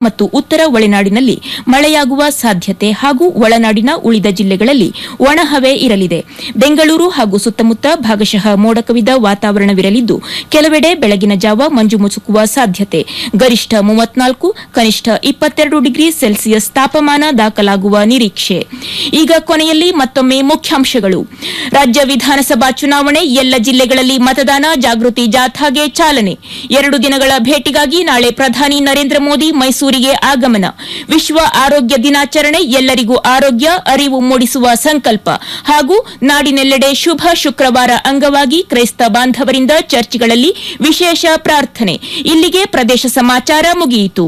ಮತ್ತು ಉತ್ತರ ಒಳನಾಡಿನಲ್ಲಿ ಮಳೆಯಾಗುವ ಸಾಧ್ಯತೆ ಹಾಗೂ ಒಳನಾಡಿನ ಉಳಿದ ಜಿಲ್ಲೆಗಳಲ್ಲಿ ಒಣಹವೆ ಇರಲಿದೆ ಬೆಂಗಳೂರು ಹಾಗೂ ಸುತ್ತಮುತ್ತ ಭಾಗಶಃ ಮೋಡ ಕವಿದ ವಾತಾವರಣವಿರಲಿದ್ದು ಕೆಲವೆಡೆ ಬೆಳಗಿನ ಜಾವ ಮಂಜು ಮುಸುಕುವ ಸಾಧ್ಯತೆ ಗರಿಷ್ಠ ಮೂವತ್ನಾಲ್ಕು ಕನಿಷ್ಠ ಇಪ್ಪತ್ತೆರಡು ಡಿಗ್ರಿ ಸೆಲ್ಸಿಯಸ್ ತಾಪಮಾನ ದಾಖಲಾಗುವ ನಿರೀಕ್ಷೆ ಈಗ ಕೊನೆಯಲ್ಲಿ ಮತ್ತೊಮ್ಮೆ ಮುಖ್ಯಾಂಶಗಳು ರಾಜ್ಯ ವಿಧಾನಸಭಾ ಚುನಾವಣೆ ಎಲ್ಲ ಜಿಲ್ಲೆಗಳಲ್ಲಿ ಮತದಾನ ಜಾಗೃತಿ ಜಾಥಾಗೆ ಚಾಲನೆ ಎರಡು ದಿನಗಳ ಭೇಟಿಗಾಗಿ ನಾಳೆ ಪ್ರಧಾನಿ ನರೇಂದ್ರ ಮೋದಿ ಮೈಸೂರಿಗೆ ಆಗಮನ ವಿಶ್ವ ಆರೋಗ್ಯ ದಿನಾಚರಣೆ ಎಲ್ಲರಿಗೂ ಆರೋಗ್ಯ ಅರಿವು ಮೂಡಿಸುವ ಸಂಕಲ್ಪ ಹಾಗೂ ನಾಡಿನೆಲ್ಲೆಡೆ ಶುಭ ಶುಕ್ರವಾರ ಅಂಗವಾಗಿ ಕ್ರೈಸ್ತ ಬಾಂಧವರಿಂದ ಚರ್ಚ್ಗಳಲ್ಲಿ ವಿಶೇಷ ಪ್ರಾರ್ಥನೆ ಇಲ್ಲಿಗೆ ಪ್ರದೇಶ ಸಮಾಚಾರ ಮುಗಿಯಿತು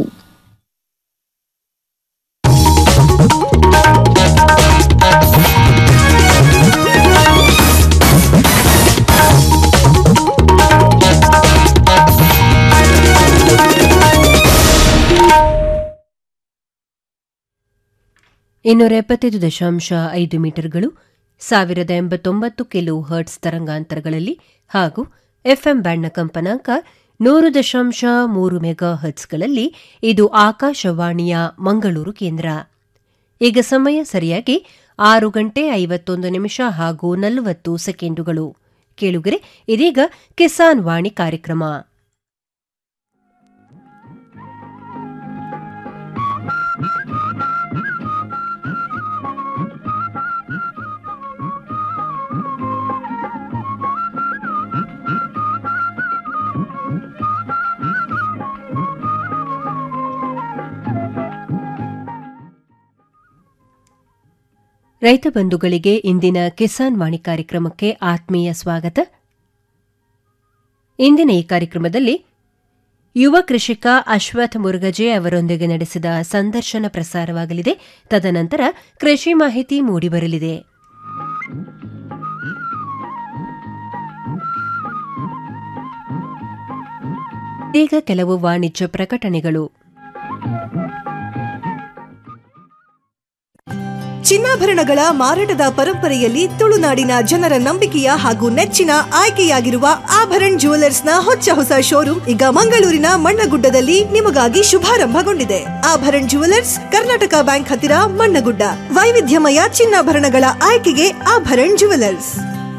ಇನ್ನೂರ ಎಪ್ಪತ್ತೈದು ದಶಾಂಶ ಐದು ಮೀಟರ್ಗಳು ಸಾವಿರದ ಎಂಬತ್ತೊಂಬತ್ತು ಕಿಲೋ ಹರ್ಟ್ಸ್ ತರಂಗಾಂತರಗಳಲ್ಲಿ ಹಾಗೂ ಎಫ್ಎಂ ಬ್ಯಾಂಡ್ನ ಕಂಪನಾಂಕ ನೂರು ದಶಾಂಶ ಮೂರು ಮೆಗಾ ಹರ್ಟ್ಸ್ಗಳಲ್ಲಿ ಇದು ಆಕಾಶವಾಣಿಯ ಮಂಗಳೂರು ಕೇಂದ್ರ ಈಗ ಸಮಯ ಸರಿಯಾಗಿ ಆರು ಗಂಟೆ ಐವತ್ತೊಂದು ನಿಮಿಷ ಹಾಗೂ ನಲವತ್ತು ಸೆಕೆಂಡುಗಳು ಕೇಳುಗರೆ ಇದೀಗ ಕಿಸಾನ್ ವಾಣಿ ಕಾರ್ಯಕ್ರಮ ರೈತ ಬಂಧುಗಳಿಗೆ ಇಂದಿನ ಕಿಸಾನ್ ವಾಣಿ ಕಾರ್ಯಕ್ರಮಕ್ಕೆ ಆತ್ಮೀಯ ಸ್ವಾಗತ ಇಂದಿನ ಈ ಕಾರ್ಯಕ್ರಮದಲ್ಲಿ ಯುವ ಕೃಷಿಕ ಅಶ್ವಥ್ ಮುರುಗಜೆ ಅವರೊಂದಿಗೆ ನಡೆಸಿದ ಸಂದರ್ಶನ ಪ್ರಸಾರವಾಗಲಿದೆ ತದನಂತರ ಕೃಷಿ ಮಾಹಿತಿ ಮೂಡಿಬರಲಿದೆ ಈಗ ಕೆಲವು ವಾಣಿಜ್ಯ ಪ್ರಕಟಣೆಗಳು ಚಿನ್ನಾಭರಣಗಳ ಮಾರಾಟದ ಪರಂಪರೆಯಲ್ಲಿ ತುಳುನಾಡಿನ ಜನರ ನಂಬಿಕೆಯ ಹಾಗೂ ನೆಚ್ಚಿನ ಆಯ್ಕೆಯಾಗಿರುವ ಆಭರಣ್ ಜುವೆಲ್ಲರ್ಸ್ನ ಹೊಚ್ಚ ಹೊಸ ಶೋರೂಮ್ ಈಗ ಮಂಗಳೂರಿನ ಮಣ್ಣಗುಡ್ಡದಲ್ಲಿ ನಿಮಗಾಗಿ ಶುಭಾರಂಭಗೊಂಡಿದೆ ಆಭರಣ್ ಜುವೆಲ್ಲರ್ಸ್ ಕರ್ನಾಟಕ ಬ್ಯಾಂಕ್ ಹತ್ತಿರ ಮಣ್ಣಗುಡ್ಡ ವೈವಿಧ್ಯಮಯ ಚಿನ್ನಾಭರಣಗಳ ಆಯ್ಕೆಗೆ ಆಭರಣ್ ಜುವೆಲ್ಲರ್ಸ್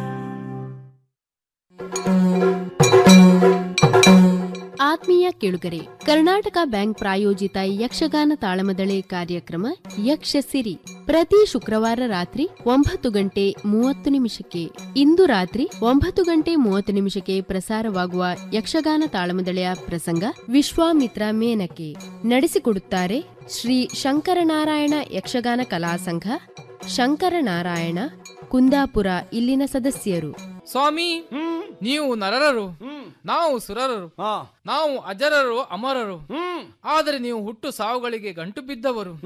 ಆತ್ಮೀಯ ಕೇಳುಗರೆ ಕರ್ನಾಟಕ ಬ್ಯಾಂಕ್ ಪ್ರಾಯೋಜಿತ ಯಕ್ಷಗಾನ ತಾಳಮದಳೆ ಕಾರ್ಯಕ್ರಮ ಯಕ್ಷಸಿರಿ ಪ್ರತಿ ಶುಕ್ರವಾರ ರಾತ್ರಿ ಒಂಬತ್ತು ಗಂಟೆ ಮೂವತ್ತು ನಿಮಿಷಕ್ಕೆ ಇಂದು ರಾತ್ರಿ ಒಂಬತ್ತು ಗಂಟೆ ಮೂವತ್ತು ನಿಮಿಷಕ್ಕೆ ಪ್ರಸಾರವಾಗುವ ಯಕ್ಷಗಾನ ತಾಳಮದಳೆಯ ಪ್ರಸಂಗ ವಿಶ್ವಾಮಿತ್ರ ಮೇನಕೆ ನಡೆಸಿಕೊಡುತ್ತಾರೆ ಶ್ರೀ ಶಂಕರನಾರಾಯಣ ಯಕ್ಷಗಾನ ಕಲಾ ಸಂಘ ಶಂಕರನಾರಾಯಣ ಕುಂದಾಪುರ ಇಲ್ಲಿನ ಸದಸ್ಯರು ಸ್ವಾಮಿ ನೀವು ನರರರು ನಾವು ಸುರರರು ನಾವು ಅಜರರು ಅಮರರು ಆದರೆ ನೀವು ಹುಟ್ಟು ಸಾವುಗಳಿಗೆ ಗಂಟು ಬಿದ್ದವರು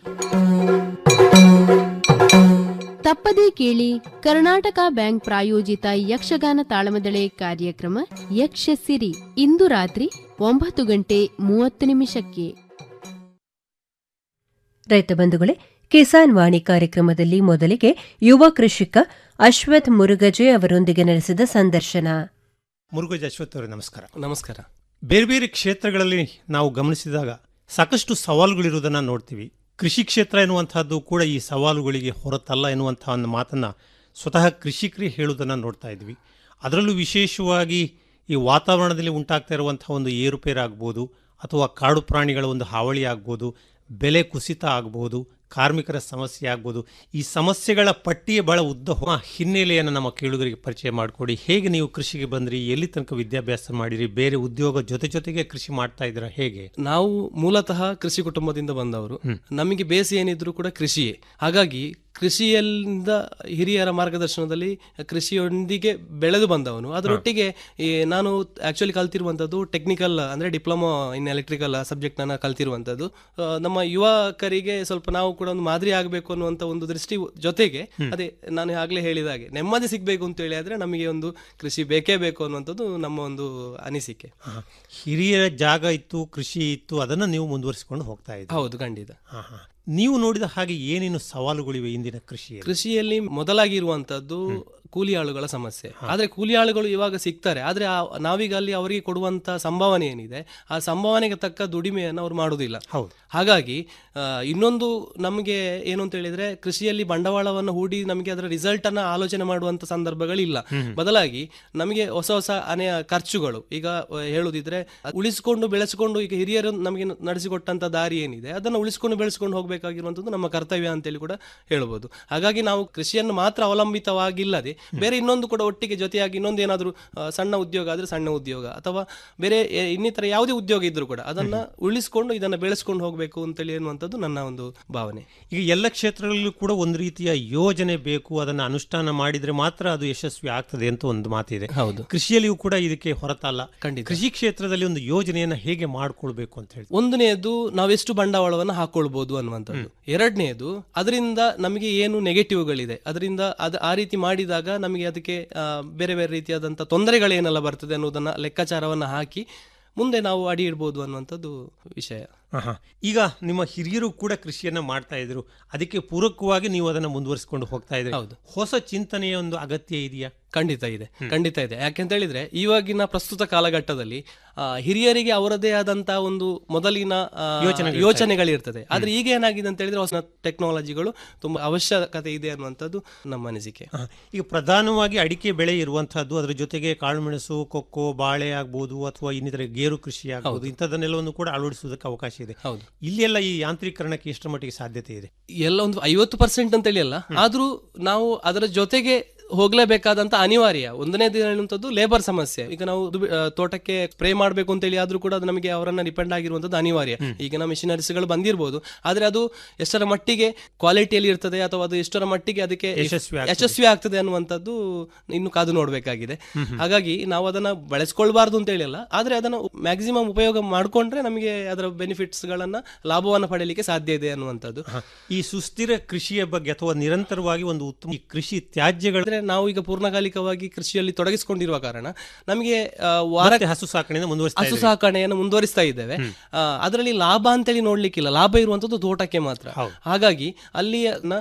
ತಪ್ಪದೇ ಕೇಳಿ ಕರ್ನಾಟಕ ಬ್ಯಾಂಕ್ ಪ್ರಾಯೋಜಿತ ಯಕ್ಷಗಾನ ತಾಳಮದಳೆ ಕಾರ್ಯಕ್ರಮ ಯಕ್ಷಸಿರಿ ಇಂದು ರಾತ್ರಿ ಒಂಬತ್ತು ಗಂಟೆ ಮೂವತ್ತು ನಿಮಿಷಕ್ಕೆ ರೈತ ಬಂಧುಗಳೇ ಕಿಸಾನ್ ವಾಣಿ ಕಾರ್ಯಕ್ರಮದಲ್ಲಿ ಮೊದಲಿಗೆ ಯುವ ಕೃಷಿಕ ಅಶ್ವಥ್ ಮುರುಗಜೆ ಅವರೊಂದಿಗೆ ನಡೆಸಿದ ಸಂದರ್ಶನ ಮುರುಗಜ ಅಶ್ವಥ್ ಅವರೇ ನಮಸ್ಕಾರ ನಮಸ್ಕಾರ ಬೇರೆ ಬೇರೆ ಕ್ಷೇತ್ರಗಳಲ್ಲಿ ನಾವು ಗಮನಿಸಿದಾಗ ಸಾಕಷ್ಟು ಸವಾಲುಗಳಿರುವುದನ್ನು ನೋಡ್ತೀವಿ ಕೃಷಿ ಕ್ಷೇತ್ರ ಎನ್ನುವಂತಹದ್ದು ಕೂಡ ಈ ಸವಾಲುಗಳಿಗೆ ಹೊರತಲ್ಲ ಎನ್ನುವಂತಹ ಒಂದು ಮಾತನ್ನು ಸ್ವತಃ ಕೃಷಿಕರೇ ಹೇಳುವುದನ್ನು ನೋಡ್ತಾ ಇದ್ವಿ ಅದರಲ್ಲೂ ವಿಶೇಷವಾಗಿ ಈ ವಾತಾವರಣದಲ್ಲಿ ಉಂಟಾಗ್ತಾ ಇರುವಂತಹ ಒಂದು ಏರುಪೇರಾಗ್ಬೋದು ಅಥವಾ ಕಾಡು ಪ್ರಾಣಿಗಳ ಒಂದು ಹಾವಳಿ ಆಗ್ಬೋದು ಬೆಲೆ ಕುಸಿತ ಆಗ್ಬೋದು ಕಾರ್ಮಿಕರ ಸಮಸ್ಯೆ ಆಗ್ಬೋದು ಈ ಸಮಸ್ಯೆಗಳ ಪಟ್ಟಿಯೇ ಬಹಳ ಉದ್ದ ಹೋ- ಹಿನ್ನೆಲೆಯನ್ನು ನಮ್ಮ ಕೇಳುಗರಿಗೆ ಪರಿಚಯ ಮಾಡಿಕೊಡಿ ಹೇಗೆ ನೀವು ಕೃಷಿಗೆ ಬಂದ್ರಿ ಎಲ್ಲಿ ತನಕ ವಿದ್ಯಾಭ್ಯಾಸ ಮಾಡಿರಿ ಬೇರೆ ಉದ್ಯೋಗ ಜೊತೆ ಜೊತೆಗೆ ಕೃಷಿ ಮಾಡ್ತಾ ಇದ್ದೀರಾ ಹೇಗೆ ನಾವು ಮೂಲತಃ ಕೃಷಿ ಕುಟುಂಬದಿಂದ ಬಂದವರು ನಮಗೆ ಬೇಸಿ ಏನಿದ್ರು ಕೂಡ ಕೃಷಿಯೇ ಹಾಗಾಗಿ ಕೃಷಿಯಿಂದ ಹಿರಿಯರ ಮಾರ್ಗದರ್ಶನದಲ್ಲಿ ಕೃಷಿಯೊಂದಿಗೆ ಬೆಳೆದು ಬಂದವನು ಅದರೊಟ್ಟಿಗೆ ಈ ನಾನು ಆಕ್ಚುಲಿ ಕಲ್ತಿರುವಂಥದ್ದು ಟೆಕ್ನಿಕಲ್ ಅಂದ್ರೆ ಡಿಪ್ಲೊಮಾ ಇನ್ ಎಲೆಕ್ಟ್ರಿಕಲ್ ಸಬ್ಜೆಕ್ಟ್ ನಾನು ಕಲ್ತಿರುವಂಥದ್ದು ಆ, ನಮ್ಮ ಯುವಕರಿಗೆ ಸ್ವಲ್ಪ ನಾವು ಕೂಡ ಒಂದು ಮಾದರಿ ಆಗಬೇಕು ಅನ್ನುವಂಥ ಒಂದು ದೃಷ್ಟಿ ಜೊತೆಗೆ ಅದೇ ನಾನು ಆಗಲೇ ಹೇಳಿದ ಹಾಗೆ ನೆಮ್ಮದಿ ಸಿಗಬೇಕು ಅಂತ ಹೇಳಿ ಆದ್ರೆ ನಮಗೆ ಒಂದು ಕೃಷಿ ಬೇಕೇ ಬೇಕು ಅನ್ನುವಂಥದ್ದು ನಮ್ಮ ಒಂದು ಅನಿಸಿಕೆ ಹಾ. ಹಿರಿಯರ ಜಾಗ ಇತ್ತು ಕೃಷಿ ಇತ್ತು ಅದನ್ನು ನೀವು ಮುಂದುವರಿಸಿಕೊಂಡು ಹೋಗ್ತಾ ಇದ್ದೀರಿ ಹೌದು ಖಂಡಿತ ಹಾ, ಹಾ. ನೀವು ನೋಡಿದ ಹಾಗೆ ಏನೇನು ಸವಾಲುಗಳಿವೆ ಇಂದಿನ ಕೃಷಿಯಲ್ಲಿ ಕೃಷಿಯಲ್ಲಿ ಮೊದಲಾಗಿರುವಂತದ್ದು ಕೂಲಿ ಆಳುಗಳ ಸಮಸ್ಯೆ ಆದ್ರೆ ಕೂಲಿ ಆಳುಗಳು ಇವಾಗ ಸಿಗ್ತಾರೆ ಆದ್ರೆ ಆ- ನಾವೀಗ ಅಲ್ಲಿ ಅವರಿಗೆ ಕೊಡುವಂತ ಸಂಭಾವನೆ ಏನಿದೆ ಆ ಸಂಭಾವನೆಗೆ ತಕ್ಕ ದುಡಿಮೆಯನ್ನು ಅವ್ರು ಮಾಡುವುದಿಲ್ಲ ಹೌದು. ಹಾಗಾಗಿ ಆ, ಇನ್ನೊಂದು ನಮಗೆ ಏನು ಅಂತ ಹೇಳಿದ್ರೆ ಕೃಷಿಯಲ್ಲಿ ಬಂಡವಾಳವನ್ನು ಹೂಡಿ ನಮಗೆ ಅದರ ರಿಸಲ್ಟ್ ಅನ್ನ ಆಲೋಚನೆ ಮಾಡುವಂತ ಸಂದರ್ಭಗಳಿಲ್ಲ ಬದಲಾಗಿ ನಮಗೆ ಹೊಸ ಹೊಸ ಅನೆಯ ಖರ್ಚುಗಳು ಈಗ ಆ, ಹೇಳುದಿದ್ರೆ ಉಳಿಸಿಕೊಂಡು ಬೆಳೆಸಿಕೊಂಡು ಈಗ ಹಿರಿಯರು ನಮಗೆ ನಡೆಸಿಕೊಟ್ಟಂತ ದಾರಿ ಏನಿದೆ ಅದನ್ನು ಉಳಿಸಿಕೊಂಡು ಬೆಳೆಸಿಕೊಂಡು ಹೋಗಬೇಕಾಗಿರುವಂತದ್ದು ನಮ್ಮ ಕರ್ತವ್ಯ ಅಂತೇಳಿ ಕೂಡ ಹೇಳ್ಬೋದು ಹಾಗಾಗಿ ನಾವು ಕೃಷಿಯನ್ನು ಮಾತ್ರ ಅವಲಂಬಿತವಾಗಿಲ್ಲದೆ ಬೇರೆ ಇನ್ನೊಂದು ಕೂಡ ಒಟ್ಟಿಗೆ ಜೊತೆಯಾಗಿ ಇನ್ನೊಂದು ಏನಾದರೂ ಆ, ಸಣ್ಣ ಉದ್ಯೋಗ ಆದ್ರೆ ಸಣ್ಣ ಉದ್ಯೋಗ ಅಥವಾ ಬೇರೆ ಎ- ಇನ್ನಿತರ ಯಾವುದೇ ಉದ್ಯೋಗ ಇದ್ರೂ ಕೂಡ ಅದನ್ನ ಉಳಿಸಿಕೊಂಡು ಇದನ್ನ ಬೆಳೆಸ್ಕೊಂಡು ಹೋಗಬೇಕು ಅಂತೇಳಿ ಎನ್ನುವಂಥದ್ದು ನನ್ನ ಒಂದು ಭಾವನೆ ಈಗ ಎಲ್ಲ ಕ್ಷೇತ್ರಗಳಲ್ಲೂ ಕೂಡ ಒಂದು ರೀತಿಯ ಯೋಜನೆ ಬೇಕು ಅದನ್ನು ಅನುಷ್ಠಾನ ಮಾಡಿದ್ರೆ ಮಾತ್ರ ಅದು ಯಶಸ್ವಿ ಆಗ್ತದೆ ಅಂತ ಒಂದು ಮಾತಿದೆ ಹೌದು. ಕೃಷಿಯಲ್ಲಿಯೂ ಕೂಡ ಇದಕ್ಕೆ ಹೊರತಲ್ಲ ಖಂಡಿತ. ಕೃಷಿ ಕ್ಷೇತ್ರದಲ್ಲಿ ಒಂದು ಯೋಜನೆಯನ್ನ ಹೇಗೆ ಮಾಡ್ಕೊಳ್ಬೇಕು ಅಂತ ಹೇಳಿ ಒಂದನೆಯದು ನಾವೆಷ್ಟು ಬಂಡವಾಳವನ್ನು ಹಾಕೊಳ್ಬಹುದು ಅನ್ನುವಂಥದ್ದು ಎರಡನೆಯದು ಅದರಿಂದ ನಮಗೆ ಏನು ನೆಗೆಟಿವ್ಗಳಿದೆ ಅದರಿಂದ ಅದು ಆ ರೀತಿ ಮಾಡಿದಾಗ ನಮಗೆ ಅದಕ್ಕೆ ಆ, ಬೇರೆ ಬೇರೆ ರೀತಿಯಾದಂಥ ತೊಂದರೆಗಳೇನೆಲ್ಲ ಬರ್ತದೆ ಅನ್ನೋದನ್ನ ಲೆಕ್ಕಾಚಾರವನ್ನು ಹಾಕಿ ಮುಂದೆ ನಾವು ಅಡಿ ಇಡ್ಬೋದು ಅನ್ನುವಂಥದ್ದು ವಿಷಯ ಆಹಾ. ಈಗ ನಿಮ್ಮ ಹಿರಿಯರು ಕೂಡ ಕೃಷಿಯನ್ನ ಮಾಡ್ತಾ ಇದ್ರು ಅದಕ್ಕೆ ಪೂರಕವಾಗಿ ನೀವು ಅದನ್ನ ಮುಂದುವರಿಸಿಕೊಂಡು ಹೋಗ್ತಾ ಇದ್ರಿ ಹೌದು. ಹೊಸ ಚಿಂತನೆಯ ಒಂದು ಅಗತ್ಯ ಇದೆಯಾ ಖಂಡಿತ ಇದೆ ಖಂಡಿತ ಇದೆ ಯಾಕೆಂತ ಹೇಳಿದ್ರೆ ಇವಾಗಿನ ಪ್ರಸ್ತುತ ಕಾಲಘಟ್ಟದಲ್ಲಿ ಆ, ಹಿರಿಯರಿಗೆ ಅವರದೇ ಆದಂತ ಒಂದು ಮೊದಲಿನ ಆ, ಯೋಚನೆಗಳಿರ್ತದೆ. ಯೋಚನೆಗಳಿರ್ತದೆ ಆದ್ರೆ ಈಗ ಏನಾಗಿದೆ ಅಂತ ಹೇಳಿದ್ರೆ ಹೊಸ ಟೆಕ್ನಾಲಜಿಗಳು ತುಂಬಾ ಅವಶ್ಯಕತೆ ಇದೆ ಅನ್ನುವಂಥದ್ದು ನಮ್ಮ ಅನಿಸಿಕೆ ಆಹಾ. ಈಗ ಪ್ರಧಾನವಾಗಿ ಅಡಿಕೆ ಬೆಳೆ ಇರುವಂತಹದ್ದು ಅದರ ಜೊತೆಗೆ ಕಾಳುಮೆಣಸು ಕೊಕ್ಕೋ ಬಾಳೆ ಆಗ್ಬೋದು ಅಥವಾ ಇನ್ನಿತರ ಗೇರು ಕೃಷಿ ಆಗ್ಬೋದು ಇಂಥದನ್ನೆಲ್ಲವನ್ನು ಕೂಡ ಅಳವಡಿಸುವುದಕ್ಕೆ ಅವಕಾಶ ಇದೆ ಹೌದು. ಇಲ್ಲೆಲ್ಲ ಈ ಯಾಂತ್ರೀಕರಣಕ್ಕೆ ಎಷ್ಟರ ಮಟ್ಟಿಗೆ ಸಾಧ್ಯತೆ ಇದೆ ಎಲ್ಲ ಒಂದು ಐವತ್ತು ಪರ್ಸೆಂಟ್ ಅಂತೇಳಿ ಅಲ್ಲ ಆದ್ರೂ ನಾವು ಅದರ ಜೊತೆಗೆ ಹೋಗ್ಲೇಬೇಕಾದಂತ ಅನಿವಾರ್ಯ ಒಂದನೇ ದಿನ ಹೇಳುವಂಥದ್ದು ಲೇಬರ್ ಸಮಸ್ಯೆ ಈಗ ನಾವು ದುಬಿ- ಆ, ತೋಟಕ್ಕೆ ಸ್ಪ್ರೇ ಮಾಡಬೇಕು ಅಂತೇಳಿ ಆದ್ರೂ ಕೂಡ ಅದು ನಮಗೆ ಅವರನ್ನ ಡಿಪೆಂಡ್ ಆಗಿರುವಂತದ್ದು ಅನಿವಾರ್ಯ ಈಗಿನ ಮಿಷನರೀಸ್ಗಳು ಬಂದಿರಬಹುದು ಆದ್ರೆ ಅದು ಎಷ್ಟರ ಮಟ್ಟಿಗೆ ಕ್ವಾಲಿಟಿಯಲ್ಲಿ ಇರ್ತದೆ ಅಥವಾ ಅದು ಎಷ್ಟರ ಮಟ್ಟಿಗೆ ಅದಕ್ಕೆ ಯಶಸ್ವಿ ಆಗ್ತದೆ. ಯಶಸ್ವಿ ಆಗ್ತದೆ ಅನ್ನುವಂಥದ್ದು ಇನ್ನು ಕಾದು ನೋಡ್ಬೇಕಾಗಿದೆ ಹಾಗಾಗಿ ನಾವು ಅದನ್ನ ಬಳಸ್ಕೊಳ್ಬಾರ್ದು ಅಂತ ಹೇಳಿ ಅಲ್ಲ ಆದ್ರೆ ಅದನ್ನ ಮ್ಯಾಕ್ಸಿಮಮ್ ಉಪಯೋಗ ಮಾಡ್ಕೊಂಡ್ರೆ ನಮಗೆ ಅದರ ಬೆನಿಫಿಟ್ಸ್ ಗಳನ್ನ ಲಾಭವನ್ನು ಪಡೆಯಲಿಕ್ಕೆ ಸಾಧ್ಯ ಇದೆ ಅನ್ನುವಂಥದ್ದು ಆಹಾ. ಈ ಸುಸ್ಥಿರ ಕೃಷಿಯ ಬಗ್ಗೆ ಅಥವಾ ನಿರಂತರವಾಗಿ ಒಂದು ಉತ್ತಮ ಈ ಕೃಷಿ ತ್ಯಾಜ್ಯಗಳ ಅಂದ್ರೆ ನಾವು ಈಗ ಪೂರ್ಣಕಾಲಿಕವಾಗಿ ಕೃಷಿಯಲ್ಲಿ ತೊಡಗಿಸಿಕೊಂಡಿರುವ ಕಾರಣ ನಮಗೆ ಆ, ವಾರ ಮತ್ತೆ ಹಸು ಸಾಕಣೆಯನ್ನು ಮುಂದುವರಿಸ್ತಾ ಹಸು ಇದ್ದೀರಿ. ಸಾಕಣೆಯನ್ನು ಮುಂದುವರಿಸ್ತಾ ಇದ್ದೇವೆ ಆ, ಅದರಲ್ಲಿ ಲಾಭ ಅಂತೇಳಿ ನೋಡ್ಲಿಕ್ಕಿಲ್ಲ ಲಾಭ ಇರುವಂತದ್ದು ತೋಟಕ್ಕೆ ಮಾತ್ರ ಹೌದು. ಹಾಗಾಗಿ ಅಲ್ಲಿ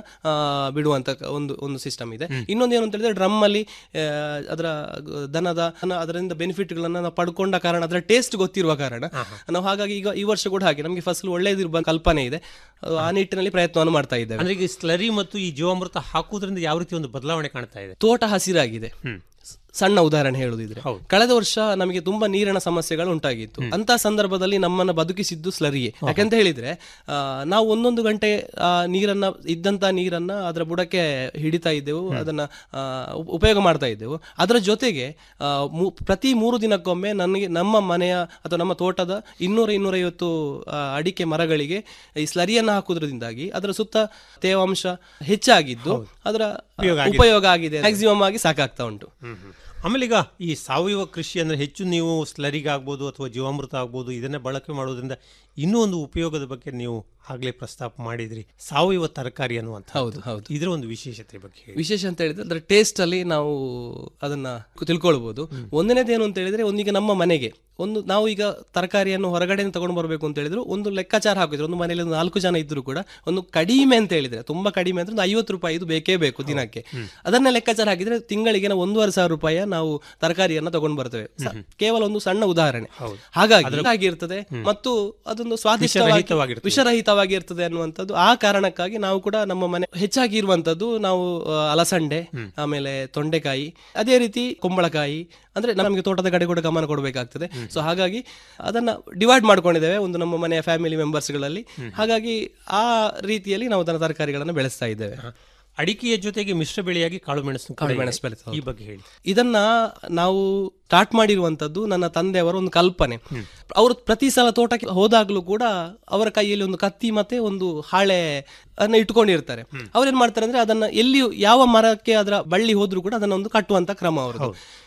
ಬಿಡುವಂತ ಕ- ಒಂದು ಒಂದು ಸಿಸ್ಟಮ್ ಇದೆ ಇನ್ನೊಂದು ಏನು ಅಂತ ಹೇಳಿದ್ರೆ ಡ್ರಮ್ ಅಲ್ಲಿ ಆ, ಅದರ ಗ- ದನದ ಹಣ- ಅದರಿಂದ ಬೆನಿಫಿಟ್ ಗಳನ್ನ ನಾವು ಪಡ್ಕೊಂಡ ಕಾರಣ ಅದರ ಟೇಸ್ಟ್ ಗೊತ್ತಿರುವ ಕಾರಣ ನಾವು ಹಾಗಾಗಿ ಈಗ ಈ ವರ್ಷ ಕೂಡ ಹಾಗೆ ನಮಗೆ ಫಸಲು ಒಳ್ಳೇದಿರುವ ಕಲ್ಪನೆ ಇದೆ ಅದು ಆ ನಿಟ್ಟಿನಲ್ಲಿ ಪ್ರಯತ್ನವನ್ನು ಮಾಡ್ತಾ ಇದ್ದೇವೆ ಅಂದ್ರೆ ಈಗ ಸ್ಲರಿ ಮತ್ತು ಈ ಜೀವಾಮೃತ ಹಾಕುವುದರಿಂದ ಯಾವ ರೀತಿ ಒಂದು ಬದಲಾವಣೆ ಕಾಣ್ತಾ ಇದೆ ತೋಟ ಹಸಿರಾಗಿದೆ ಸ- ಸಣ್ಣ ಉದಾಹರಣೆ ಹೇಳುದಿದ್ರೆ ಹೌದು. ಕಳೆದ ವರ್ಷ ನಮಗೆ ತುಂಬಾ ನೀರಿನ ಸಮಸ್ಯೆಗಳು ಉಂಟಾಗಿತ್ತು ಅಂತ ಸಂದರ್ಭದಲ್ಲಿ ನಮ್ಮನ್ನ ಬದುಕಿಸಿದ್ದು ಸ್ಲರಿಯೇ ಯಾಕಂತ ಹೇಳಿದ್ರೆ ಆ, ನಾವು ಒಂದೊಂದು ಗಂಟೆ ಆ ನೀರನ್ನ ಇದ್ದಂತ ನೀರನ್ನ ಅದರ ಬುಡಕ್ಕೆ ಹಿಡಿತಾ ಇದ್ದೆವು ಅದನ್ನ ಆ, ಉಪ- ಉಪಯೋಗ ಮಾಡ್ತಾ ಇದ್ದೆವು ಅದರ ಜೊತೆಗೆ ಆ, ಮು- ಪ್ರತಿ ಮೂರು ದಿನಕ್ಕೊಮ್ಮೆ ನನಗೆ ನಮ್ಮ ಮನೆಯ ಅಥವಾ ನಮ್ಮ ತೋಟದ ಇನ್ನೂರ ಇನ್ನೂರೈವತ್ತು ಆ, ಅಡಿಕೆ ಮರಗಳಿಗೆ ಈ ಸ್ಲರಿಯನ್ನ ಹಾಕುವುದರಿಂದಾಗಿ ಅದರ ಸುತ್ತ ತೇವಾಂಶ ಹೆಚ್ಚಾಗಿದ್ದು ಅದರ ಉಪಯೋಗ ಆಗಿದೆ. ಉಪಯೋಗ ಆಗಿದೆ ಮ್ಯಾಕ್ಸಿಮಮ್ ಆಗಿ ಸಾಕಾಗ್ತಾ ಉಂಟು ಆಮೇಲೆ ಈಗ ಈ ಸಾವಯವ ಕೃಷಿ ಅಂದ್ರೆ ಹೆಚ್ಚು ನೀವು ಸ್ಲರಿಗೆ ಆಗ್ಬೋದು ಅಥವಾ ಜೀವಾಮೃತ ಆಗ್ಬೋದು ಇದನ್ನೇ ಬಳಕೆ ಮಾಡೋದ್ರಿಂದ ಇನ್ನೂ ಒಂದು ಉಪಯೋಗದ ಬಗ್ಗೆ ನೀವು ಆಗ್ಲೇ ಪ್ರಸ್ತಾಪ ಮಾಡಿದ್ರಿ ಸಾವಯವ ತರಕಾರಿ ಅನ್ನುವಂಥ ಹೌದು, ಹೌದು. ಇದರ ಒಂದು ವಿಶೇಷತೆ ಬಗ್ಗೆ ಹೇಳಿ. ವಿಶೇಷ ಅಂತ ಹೇಳಿದ್ರೆ ಅದರ ಟೇಸ್ಟ್ ಅಲ್ಲಿ ನಾವು ಅದನ್ನ ತಿಳ್ಕೊಳ್ಬಹುದು ಒಂದನೇದು ಏನು ಅಂತ ಹೇಳಿದ್ರೆ ಒಂದೀಗ ನಮ್ಮ ಮನೆಗೆ ಒಂದು ನಾವು ಈಗ ತರಕಾರಿಯನ್ನು ಹೊರಗಡೆ ತಗೊಂಡು ಬರಬೇಕು ಅಂತ ಹೇಳಿದ್ರು ಒಂದು ಲೆಕ್ಕಾಚಾರ ಹಾಕಿದ್ರು ಒಂದು ಮನೆಯಲ್ಲಿ ಒಂದು ನಾಲ್ಕು ಜನ ಇದ್ರು ಕೂಡ ಒಂದು ಕಡಿಮೆ ಅಂತ ಹೇಳಿದ್ರೆ ತುಂಬಾ ಕಡಿಮೆ ಅಂದ್ರೆ ಒಂದು ಐವತ್ತು ರೂಪಾಯಿ ಇದು ಬೇಕೇ ಬೇಕು ದಿನಕ್ಕೆ ಅದನ್ನ ಲೆಕ್ಕಾಚಾರ ಹಾಕಿದ್ರೆ ತಿಂಗಳಿಗೆ ನಾವು ಒಂದೂವರೆ ಸಾವಿರ ರೂಪಾಯಿ ನಾವು ತರಕಾರಿಯನ್ನ ತಗೊಂಡು ಬರ್ತೇವೆ ಸ- ಕೇವಲ ಒಂದು ಸಣ್ಣ ಉದಾಹರಣೆ ಹಾಗಾಗಿ ಆಗಿರ್ತದೆ ಮತ್ತು ಅದೊಂದು ಸ್ವಾದಿಷ್ಟವಾಗಿ ವಿಷರಹಿತವಾಗಿರ್ತದೆ. ವಿಷರಹಿತವಾಗಿರ್ತದೆ ಅನ್ನುವಂಥದ್ದು ಆ ಕಾರಣಕ್ಕಾಗಿ ನಾವು ಕೂಡ ನಮ್ಮ ಮನೆ ಹೆಚ್ಚಾಗಿ ಇರುವಂತದ್ದು ನಾವು ಆ, ಅಲಸಂಡೆ ಆಮೇಲೆ ತೊಂಡೆಕಾಯಿ ಅದೇ ರೀತಿ ಕುಂಬಳಕಾಯಿ ಅಂದ್ರೆ ನಮಗೆ ತೋಟದ ಕಡೆ ಕೂಡ ಗಮನ ಕೊಡಬೇಕಾಗ್ತದೆ ಸೊ ಹಾಗಾಗಿ ಅದನ್ನ ಡಿವೈಡ್ ಮಾಡ್ಕೊಂಡಿದ್ದೇವೆ ಒಂದು ನಮ್ಮ ಮನೆಯ ಫ್ಯಾಮಿಲಿ ಮೆಂಬರ್ಸ್ಗಳಲ್ಲಿ ಹಾಗಾಗಿ ಆ ರೀತಿಯಲ್ಲಿ ನಾವು ಅದನ್ನ ತರಕಾರಿಗಳನ್ನು ಬೆಳೆಸ್ತಾ ಇದ್ದೇವೆ ಅಡಿಕೆಯ ಜೊತೆಗೆ ಮಿಶ್ರ ಬೆಳೆಯಾಗಿ ಕಾಳು ಮೆಣಸು ಕೂಡ ಕಾಳು ಇದೆ. ಮೆಣಸು ಬೆಳೆತ ಈ ಬಗ್ಗೆ ಹೇಳಿ ಇದನ್ನ ನಾವು ಸ್ಟಾರ್ಟ್ ಮಾಡಿರುವಂತದ್ದು ನನ್ನ ತಂದೆಯವರ ಒಂದು ಕಲ್ಪನೆ ಅವರು ಪ್ರತಿ ಸಲ ತೋಟಕ್ಕೆ ಹೋದಾಗ್ಲೂ ಕೂಡ ಅವರ ಕೈಯಲ್ಲಿ ಒಂದು ಕತ್ತಿ ಮತ್ತೆ ಒಂದು ಹಾಳೆ ಅನ್ನ ಇಟ್ಕೊಂಡಿರ್ತಾರೆ ಅವ್ರೇನ್ ಮಾಡ್ತಾರೆ ಅಂದ್ರೆ ಅದನ್ನ ಎಲ್ಲಿ ಯಾವ ಮರಕ್ಕೆ ಅದರ ಬಳ್ಳಿ ಹೋದ್ರೂ ಕೂಡ ಅದನ್ನ ಒಂದು ಕಟ್ಟುವಂತ ಕ್ರಮ ಅವರದು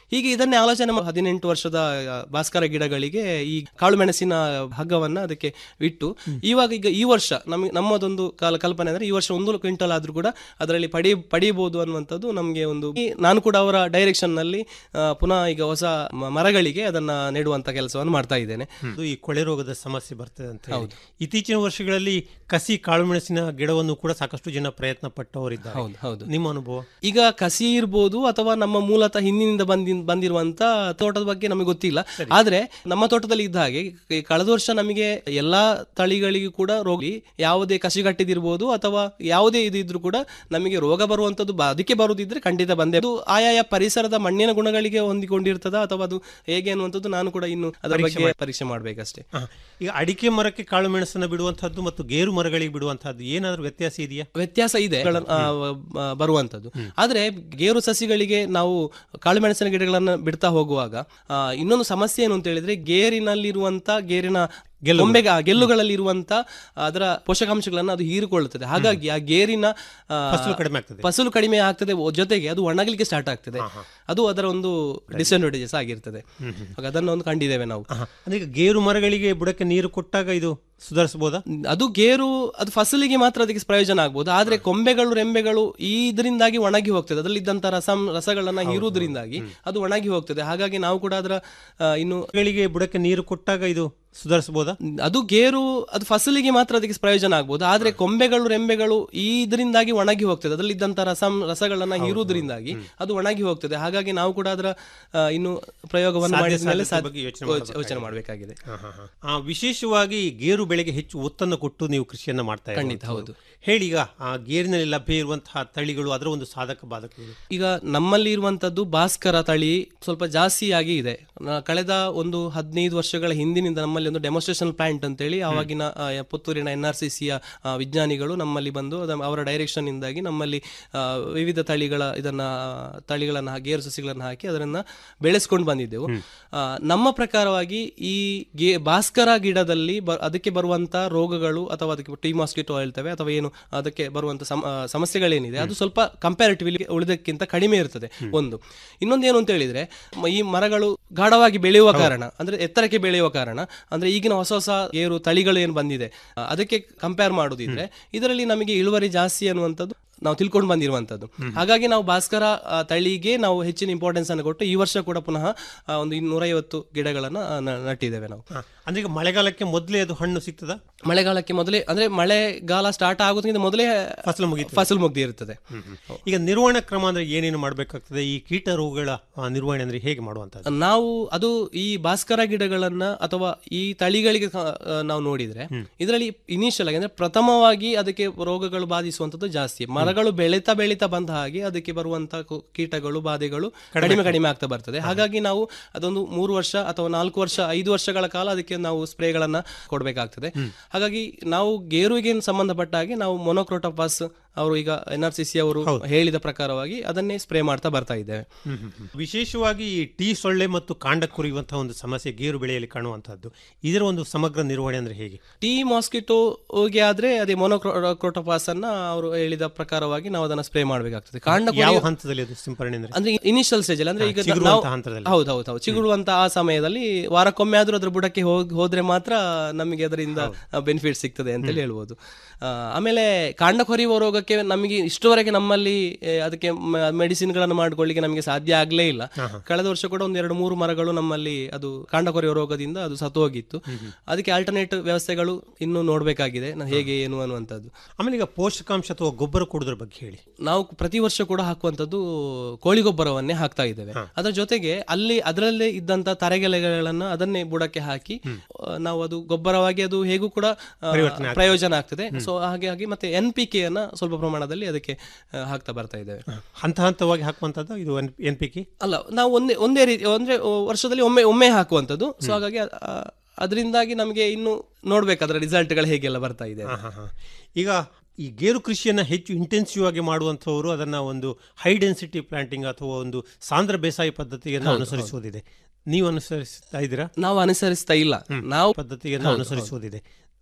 ಹೀಗೆ ಇದನ್ನೇ ಆಲೋಚನೆ ಮಾಡಿ ಹದಿನೆಂಟು ವರ್ಷದ ಆ, ಭಾಸ್ಕರ ಗಿಡಗಳಿಗೆ ಈ ಕಾಳು ಮೆಣಸಿನ ಹಗ್ಗವನ್ನ ಅದಕ್ಕೆ ಇಟ್ಟು ಇವಾಗ ಈಗ ಈ ವರ್ಷ ನಮಗೆ ನಮ್ಮದೊಂದು ಕಾಲ ಕಲ್ಪನೆ ಅಂದ್ರೆ ಈ ವರ್ಷ ಒಂದು ಕ್ವಿಂಟಲ್ ಆದ್ರೂ ಕೂಡ ಅದರಲ್ಲಿ ಪಡಿ ಪಡಿಬಹುದು ಅನ್ನುವಂಥದ್ದು ನಮಗೆ ಒಂದು ಈ ನಾನು ಕೂಡ ಅವರ ಡೈರೆಕ್ಷನ್ ನಲ್ಲಿ ಆ, ಪುನಃ ಈಗ ಹೊಸ ಮ- ಮರಗಳಿಗೆ ಅದನ್ನ ನೆಡುವಂತ ಕೆಲಸವನ್ನು ಮಾಡ್ತಾ ಇದ್ದೇನೆ ಅದು ಈ ಕೊಳೆ ರೋಗದ ಸಮಸ್ಯೆ ಬರ್ತದೆ ಅಂತ ಹೇಳಿ. ಇತ್ತೀಚಿನ ವರ್ಷಗಳಲ್ಲಿ ಕಸಿ ಕಾಳುಮೆಣಸಿನ ಗಿಡವನ್ನು ಕೂಡ ಸಾಕಷ್ಟು ಜನ ಪ್ರಯತ್ನ ಪಟ್ಟವರಿದ್ದಾರೆ ಹೌದು ಹೌದು ನಿಮ್ಮ ಅನುಭವ ಈಗ ಕಸಿ ಇರ್ಬೋದು ಅಥವಾ ನಮ್ಮ ಮೂಲತಃ ಹಿಂದಿನಿಂದ ಬಂದಿ ಬಂದಿರುವಂತ ತೋಟದ ಬಗ್ಗೆ ನಮಗೆ ಗೊತ್ತಿಲ್ಲ ಆದ್ರೆ ನಮ್ಮ ತೋಟದಲ್ಲಿ ಇದ್ದ ಹಾಗೆ ಈ ಕಳೆದ ವರ್ಷ ನಮಗೆ ಎಲ್ಲಾ ತಳಿಗಳಿಗೂ ಕೂಡ ರೋಗ ಯಾವುದೇ ಕಸಿಗಟ್ಟಿದಿರ್ಬೋದು ಅಥವಾ ಯಾವುದೇ ಇದು ಇದ್ರೂ ಕೂಡ ನಮಗೆ ರೋಗ ಬರುವಂತದ್ದು ಬ- ಅದಕ್ಕೆ ಬರುದಿದ್ರೆ ಖಂಡಿತ ಬಂದೆ ಅದು ಆಯಾಯ ಪರಿಸರದ ಮಣ್ಣಿನ ಗುಣಗಳಿಗೆ ಹೊಂದಿಕೊಂಡಿರ್ತದ ಅಥವಾ ಅದು ಹೇಗೆ ಅನ್ನುವಂಥದ್ದು ನಾನು ಕೂಡ ಇನ್ನು ಅದರ ಬಗ್ಗೆ ಪರೀಕ್ಷೆ ಮಾಡ್ಬೇಕಷ್ಟೇ ಹ. ಈಗ ಅಡಿಕೆ ಮರಕ್ಕೆ ಕಾಳು ಮೆಣಸನ್ನು ಬಿಡುವಂತಹದ್ದು ಮತ್ತು ಗೇರು ಮರಗಳಿಗೆ ಬಿಡುವಂತಹದ್ದು ಏನಾದರೂ ವ್ಯತ್ಯಾಸ ಇದೆಯಾ ವ್ಯತ್ಯಾಸ ಇದೆ ಗಳ- ಆ, ಆ, ಬರುವಂತದ್ದು ಆದ್ರೆ ಗೇರು ಸಸಿಗಳಿಗೆ ನಾವು ಕಾಳುಮೆಣಸಿನ ಗಿಡಗಳನ್ನ ಬಿಡ್ತಾ ಹೋಗುವಾಗ ಆ, ಇನ್ನೊಂದು ಸಮಸ್ಯೆ ಏನು ಅಂತ ಹೇಳಿದ್ರೆ ಗೇರಿನಲ್ಲಿರುವಂತ ಗೇರಿನ ಗೊಂಬೆಗ ಗೆಲ್ಲುಗಳಲ್ಲಿ ಇರುವಂತ ಅದರ ಪೋಷಕಾಂಶಗಳನ್ನ ಅದು ಹೀರಿಕೊಳ್ಳುತ್ತದೆ ಹಾಗಾಗಿ ಆ ಗೇರಿನ ಆ, ಫಸಲು ಕಡಿಮೆ ಆಗ್ತದೆ ಫಸಲು ಕಡಿಮೆ ಆಗ್ತದೆ ಒ- ಜೊತೆಗೆ ಅದು ಒಣಗಲಿಕ್ಕೆ ಸ್ಟಾರ್ಟ್ ಆಗ್ತದೆ ಅದು ಅದರ ಒಂದು ಡಿಸ್ಅಡ್ವಾಂಟೇಜಸ್ ಆಗಿರ್ತದೆ ಹಾಗೆ ಅದನ್ನ ಒಂದು ಕಂಡಿದ್ದೇವೆ ನಾವು ಹ. ಅಂದ್ರೆ ಈಗ ಗೇರು ಮರಗಳಿಗೆ ಬುಡಕ್ಕೆ ನೀರು ಕೊಟ್ಟಾಗ ಇದು ಸುಧಾರಿಸಬಹುದಾ ಅದು ಗೇರು ಅದು ಫಸಲಿಗೆ ಮಾತ್ರ ಅದಕ್ಕೆ ಪ್ರಯೋಜನ ಆಗ್ಬೋದು ಆದ್ರೆ ಕೊಂಬೆಗಳು ರೆಂಬೆಗಳು ಇದರಿಂದಾಗಿ ಒಣಗಿ ಹೋಗ್ತದೆ ಅದರಲ್ಲಿದ್ದಂತ ರಸ ರಸಗಳನ್ನ ಹೀರುವುದರಿಂದಾಗಿ ಅದು ಒಣಗಿ ಹೋಗ್ತದೆ ಹಾಗಾಗಿ ನಾವು ಕೂಡ ಅದರ ಆ, ಇನ್ನು ಗಳಿಗೆ ಬುಡಕ್ಕೆ ನೀರು ಕೊಟ್ಟಾಗ ಇದು ಸುಧಾರಿಸಬಹುದಾ ಅದು ಗೇರು ಅದು ಫಸಲಿಗೆ ಮಾತ್ರ ಅದಕ್ಕೆ ಪ್ರಯೋಜನ ಆಗ್ಬೋದು ಆದ್ರೆ ಕೊಂಬೆಗಳು ರೆಂಬೆಗಳು ಇದರಿಂದಾಗಿ ಒಣಗಿ ಹೋಗ್ತದೆ ಅದರಲ್ಲಿದ್ದಂತ ರಸ ರಸಗಳನ್ನ ಹೀರುವುದರಿಂದಾಗಿ ಅದು ಒಣಗಿ ಹೋಗ್ತದೆ ಹಾಗಾಗಿ ನಾವು ಕೂಡ ಅದರ ಆ, ಇನ್ನು ಪ್ರಯೋಗವನ್ನು ಸಾಧ್ಯ ಮಾಡಿದ ಮೇಲೆ ಸಾಧ್ಯತೆ ಬಗ್ಗೆ ಯೋಚನೆ ಮಾಡಬೇಕಾಗಿದೆ. ಯೋಚನೆ ಮಾಡಬೇಕಾಗಿದೆ ಹ, ಹ, ಹ. ಆ, ವಿಶೇಷವಾಗಿ ಗೇರು ಬೆಳೆಗೆ ಹೆಚ್ಚು ಒತ್ತನ್ನು ಕೊಟ್ಟು ನೀವು ಕೃಷಿಯನ್ನ ಮಾಡ್ತಾ ಇರುವಂತದ್ದು. ಖಂಡಿತ, ಹೌದು. ಹೇಳಿ ಈಗ ಆ ಗೇರಿನಲ್ಲಿ ಲಭ್ಯ ಇರುವಂತಹ ತಳಿಗಳು ಅದರ ಒಂದು ಸಾಧಕ ಬಾಧಕಗಳು ಈಗ ನಮ್ಮಲ್ಲಿ ಇರುವಂತದ್ದು ಭಾಸ್ಕರ ತಳಿ ಸ್ವಲ್ಪ ಜಾಸ್ತಿಯಾಗಿ ಇದೆ ನ- ಕಳೆದ ಒಂದು ಹದಿನೈದು ವರ್ಷಗಳ ಹಿಂದಿನಿಂದ ನಮ್ಮಲ್ಲಿ ಒಂದು ಡೆಮೋಸ್ಟ್ರೇಷನ್ ಪ್ಲಾಂಟ್ ಅಂತೇಳಿ ಆವಾಗಿನ ಆ, ಪುತ್ತೂರಿನ ಎನ್ ಆರ್ ಸಿ ಸಿಯ ವಿಜ್ಞಾನಿಗಳು ನಮ್ಮಲ್ಲಿ ಬಂದು ಅದ- ಅವರ ಡೈರೆಕ್ಷನ್ ಇಂದಾಗಿ ನಮ್ಮಲ್ಲಿ ಆ, ವಿವಿಧ ತಳಿಗಳ ಇದನ್ನ ಆ, ತಳಿಗಳನ್ನ ಹಾ- ಗೇರು ಸಸಿಗಳನ್ನ ಹಾಕಿ ಅದನ್ನ ಬೆಳೆಸ್ಕೊಂಡು ಬಂದಿದ್ದೆವು ಆ, ನಮ್ಮ ಪ್ರಕಾರವಾಗಿ ಈ ಗೆ ಭಾಸ್ಕರ ಗಿಡದಲ್ಲಿ ಬ- ಅದಕ್ಕೆ ಬರುವಂತ ರೋಗಗಳು ಅಥವಾ ಅದಕ್ಕೆ ಟಿ ಮಾಸ್ಕಿಟೋ ಹೇಳ್ತೇವೆ ಅಥವಾ ಏನು ಅದಕ್ಕೆ ಬರುವಂತ ಸಮ- ಆ, ಸಮಸ್ಯೆಗಳೇನಿದೆ ಅದು ಸ್ವಲ್ಪ ಕಂಪ್ಯಾರಿಟಿವ್ಲಿ ಉಳಿದಕ್ಕಿಂತ ಕಡಿಮೆ ಇರ್ತದೆ ಒಂದು ಇನ್ನೊಂದು ಏನು ಅಂತ ಹೇಳಿದ್ರೆ ಮ- ಈ ಮರಗಳು ಗಾಢವಾಗಿ ಬೆಳೆಯುವ ಕಾರಣ ಅಂದ್ರೆ ಎತ್ತರಕ್ಕೆ ಬೆಳೆಯುವ ಕಾರಣ ಅಂದ್ರೆ ಈಗಿನ ಹೊಸ ಹೊಸ ಏರು ತಳಿಗಳು ಏನು ಬಂದಿದೆ ಆ, ಅದಕ್ಕೆ ಕಂಪೇರ್ ಮಾಡುದಿದ್ರೆ ಇದರಲ್ಲಿ ನಮಗೆ ಇಳುವರಿ ಜಾಸ್ತಿ ಅನ್ನುವಂಥದ್ದು ನಾವು ತಿಳ್ಕೊಂಡು ಬಂದಿರುವಂತದ್ದು ಹಾಗಾಗಿ ನಾವು ಭಾಸ್ಕರ ಆ, ತಳಿಗೆ ನಾವು ಹೆಚ್ಚಿನ ಇಂಪಾರ್ಟೆನ್ಸ್ ಅನ್ನು ಕೊಟ್ಟು ಈ ವರ್ಷ ಕೂಡ ಪುನಃ ಆ, ಒಂದು ಇನ್ನೂರೈವತ್ತು ಗಿಡಗಳನ್ನ ಆ, ನ- ನಟ್ಟಿದ್ದೇವೆ ನಾವು ಹ. ಅಂದ್ರೆ ಈಗ ಮಳೆಗಾಲಕ್ಕೆ ಮೊದಲೇ ಅದು ಹಣ್ಣು ಸಿಗ್ತದ ಮಳೆಗಾಲಕ್ಕೆ ಮೊದಲೇ ಅಂದ್ರೆ ಮಳೆಗಾಲ ಸ್ಟಾರ್ಟ್ ಆಗೋದಕ್ಕಿಂತ ಮೊದಲೇ ಫಸಲು ಮುಗೀತದೆ. ಫಸಲು ಮುಗ್ದಿ ಇರ್ತದೆ ಈಗ ನಿರ್ವಹಣಾ ಕ್ರಮ ಅಂದ್ರೆ ಏನೇನು ಮಾಡಬೇಕಾಗ್ತದೆ ಈ ಕೀಟ ರೋಗಗಳ ಆ, ನಿರ್ವಹಣೆ ಅಂದ್ರೆ ಹೇಗೆ ಮಾಡುವಂತದ್ದು ನಾವು ಅದು ಈ ಭಾಸ್ಕರ ಗಿಡಗಳನ್ನ ಅಥವಾ ಈ ತಳಿಗಳಿಗೆ ಕ- ಆ, ನಾವು ನೋಡಿದ್ರೆ ಇದರಲ್ಲಿ ಇನಿಷಿಯಲ್ ಆಗಿ ಅಂದ್ರೆ ಪ್ರಥಮವಾಗಿ ಅದಕ್ಕೆ ರೋಗಗಳು ಬಾಧಿಸುವಂತದ್ದು ಜಾಸ್ತಿ ಮರಗಳು ಬೆಳೀತಾ ಬೆಳೀತಾ ಬಂದ ಹಾಗೆ ಅದಕ್ಕೆ ಬರುವಂತ ಕು- ಕೀಟಗಳು ಬಾಧೆಗಳು ಕಡಿಮೆ ಕಡಿಮೆ ಆಗ್ತಾ ಬರ್ತದೆ ಹಾಗಾಗಿ ನಾವು ಅದೊಂದು ಮೂರು ವರ್ಷ ಅಥವಾ ನಾಲ್ಕು ವರ್ಷ ಐದು ವರ್ಷಗಳ ಕಾಲ ಅದಕ್ಕೆ ನಾವು ಸ್ಪ್ರೇಗಳನ್ನ ಕೊಡಬೇಕಾಗ್ತದೆ ಹಾಗಾಗಿ ನಾವು ಗೇರುವಿಗೆ ಸಂಬಂಧಪಟ್ಟ ಹಾಗೆ ನಾವು ಮೊನೋಕ್ರೋಟೋಪಾಸ್ ಅವರು ಈಗ ಎನ್ ಆರ್ ಸಿ ಸಿ ಅವರು ಹೇಳಿದ ಪ್ರಕಾರವಾಗಿ ಅದನ್ನೇ ಸ್ಪ್ರೇ ಮಾಡ್ತಾ ಬರ್ತಾ ಇದ್ದೇವೆ ವಿಶೇಷವಾಗಿ ಈ ಟೀ ಸೊಳ್ಳೆ ಮತ್ತು ಕಾಂಡ ಕುರಿಯುವಂತಹ ಒಂದು ಸಮಸ್ಯೆ ಗೇರು ಬೆಳೆಯಲ್ಲಿ ಕಾಣುವಂತಹದ್ದು ಇದರ ಒಂದು ಸಮಗ್ರ ನಿರ್ವಹಣೆ ಅಂದ್ರೆ ಹೇಗೆ ಟೀ ಮಾಸ್ಕಿಟೋಗೆ ಆದ್ರೆ ಅದೇ ಮೊನೋಕ್ರೋಟೋಪಾಸ್ ಅನ್ನ ಅವರು ಹೇಳಿದ ಪ್ರಕಾರವಾಗಿ ನಾವು ಅದನ್ನ ಸ್ಪ್ರೇ ಮಾಡಬೇಕಾಗ್ತದೆ ಕಾಂಡ ಯಾವ ಕೊರೆಯು- ಹಂತದಲ್ಲಿ ಅದು ಸಿಂಪರಣೆ ಅಂದ್ರೆ ಅಂದ್ರೆ ಇನಿಷಿಯಲ್ ಸ್ಟೇಜ್ ಅಲ್ಲಿ ಅಂದ್ರೆ ಈಗ ಹಾ, ಚಿಗುರುವಂತ ನಾವು- ಹಂತದಲ್ಲಿ. ಹೌದು ಹೌದು ಹೌದು ಚಿಗುರುವಂತ ಆ ಸಮಯದಲ್ಲಿ ವಾರಕ್ಕೊಮ್ಮೆ ಆದ್ರೂ ಅದ್ರ ಬುಡಕ್ಕೆ ಹೋಗ್ ಹೋದ್ರೆ ಮಾತ್ರ ನಮಗೆ ಅದರಿಂದ ಬೆನಿಫಿಟ್ ಸಿಗ್ತದೆ ಅಂತೇಳಿ ಹೇಳ್ಬೋದು ಆ, ಆಮೇಲೆ ಕಾಂಡ ಕೊರೆಯುವ ರೋಗಕ್ಕೆ ನಮಗೆ ಇಷ್ಟುವರೆಗೆ ನಮ್ಮಲ್ಲಿ ಏ, ಅದಕ್ಕೆ ಮೆಡಿಸಿನ್ಗಳನ್ನು ಮಾಡ್ಕೊಳ್ಳಿಕ್ಕೆ ನಮಗೆ ಸಾಧ್ಯ ಆಗ್ಲೇ ಇಲ್ಲ ಕಳೆದ ವರ್ಷ ಕೂಡ ಒಂದು ಎರಡು ಮೂರು ಮರಗಳು ನಮ್ಮಲ್ಲಿ ಅದು ಕಾಂಡ ಕೊರೆಯುವ ರೋಗದಿಂದ ಅದು ಸತ್ತು ಹೋಗಿತ್ತು ಅದಕ್ಕೆ ಆಲ್ಟರ್ನೇಟ್ ವ್ಯವಸ್ಥೆಗಳು ಇನ್ನೂ ನೋಡ್ಬೇಕಾಗಿದೆ ನ- ಹೇಗೆ ಏನು ಅನ್ನುವಂಥದ್ದು ಆಮೇಲೆ ಈಗ ಪೋಷಕಾಂಶ ಅಥವಾ ಗೊಬ್ಬರ ಕೊಡೋದ್ರ ಬಗ್ಗೆ ಹೇಳಿ ನಾವು ಪ್ರತಿ ವರ್ಷ ಕೂಡ ಹಾಕುವಂತದ್ದು ಕೋಳಿ ಗೊಬ್ಬರವನ್ನೇ ಹಾಕ್ತಾ ಇದ್ದೇವೆ ಅದರ ಜೊತೆಗೆ ಅಲ್ಲಿ ಅದರಲ್ಲೇ ಇದ್ದಂತ ತರೆಗೆಲೆಗಳನ್ನ ಅದನ್ನೇ ಬುಡಕ್ಕೆ ಹಾಕಿ ಆ, ನಾವು ಅದು ಗೊಬ್ಬರವಾಗಿ ಅದು ಹೇಗೂ ಕೂಡ ಆ, ಪ್ರಯೋಜನ ಆಗ್ತದೆ ಸೊ ಹಾಗೆ ಹಾಗೆ ಮತ್ತೆ ಎನ್ ಪಿ ಕೆ ಅನ್ನ ಸ್ವಲ್ಪ ಪ್ರಮಾಣದಲ್ಲಿ ಅದಕ್ಕೆ ಆ, ಹಾಕ್ತಾ ಬರ್ತಾ ಇದ್ದೇವೆ ಹಂತ ಹಂತವಾಗಿ ಹಾಕುವಂತದ್ದು ಇದು ಎನ್ ಪಿ ಕೆ ಅಲ್ಲ ನಾವು ಒಂದೇ ಒಂದೇ ರೀತಿ ಅಂದ್ರೆ ವರ್ಷದಲ್ಲಿ ಒಮ್ಮೆ ಒಮ್ಮೆ ಹಾಕುವಂಥದ್ದು ಸೊ ಹಾಗಾಗಿ ಆ, ಅದರಿಂದಾಗಿ ನಮಗೆ ಇನ್ನು ನೋಡ್ಬೇಕು ಅದರ ರಿಸಲ್ಟ್ಗಳು ಹೇಗೆಲ್ಲ ಬರ್ತಾ ಇದೆ ಅಂತ. ಈಗ ಈ ಗೇರು ಕೃಷಿಯನ್ನ ಹೆಚ್ಚು ಇಂಟೆನ್ಸಿವ್ ಆಗಿ ಮಾಡುವಂಥವರು ಅದನ್ನ ಒಂದು ಹೈ ಡೆನ್ಸಿಟಿ ಪ್ಲಾಂಟಿಂಗ್ ಅಥವಾ ಒಂದು ಸಾಂದ್ರ ಬೇಸಾಯ ಪದ್ಧತಿಯನ್ನು ಅನುಸರಿಸುವುದಿದೆ ನೀವು ಅನುಸರಿಸ್ತಾ ಇದ್ದೀರಾ ನಾವು ಅನುಸರಿಸ್ತಾ ಇಲ್ಲ ನಾವು ಪದ್ಧತಿಯನ್ನು ಅನುಸರಿಸುವುದಿದೆ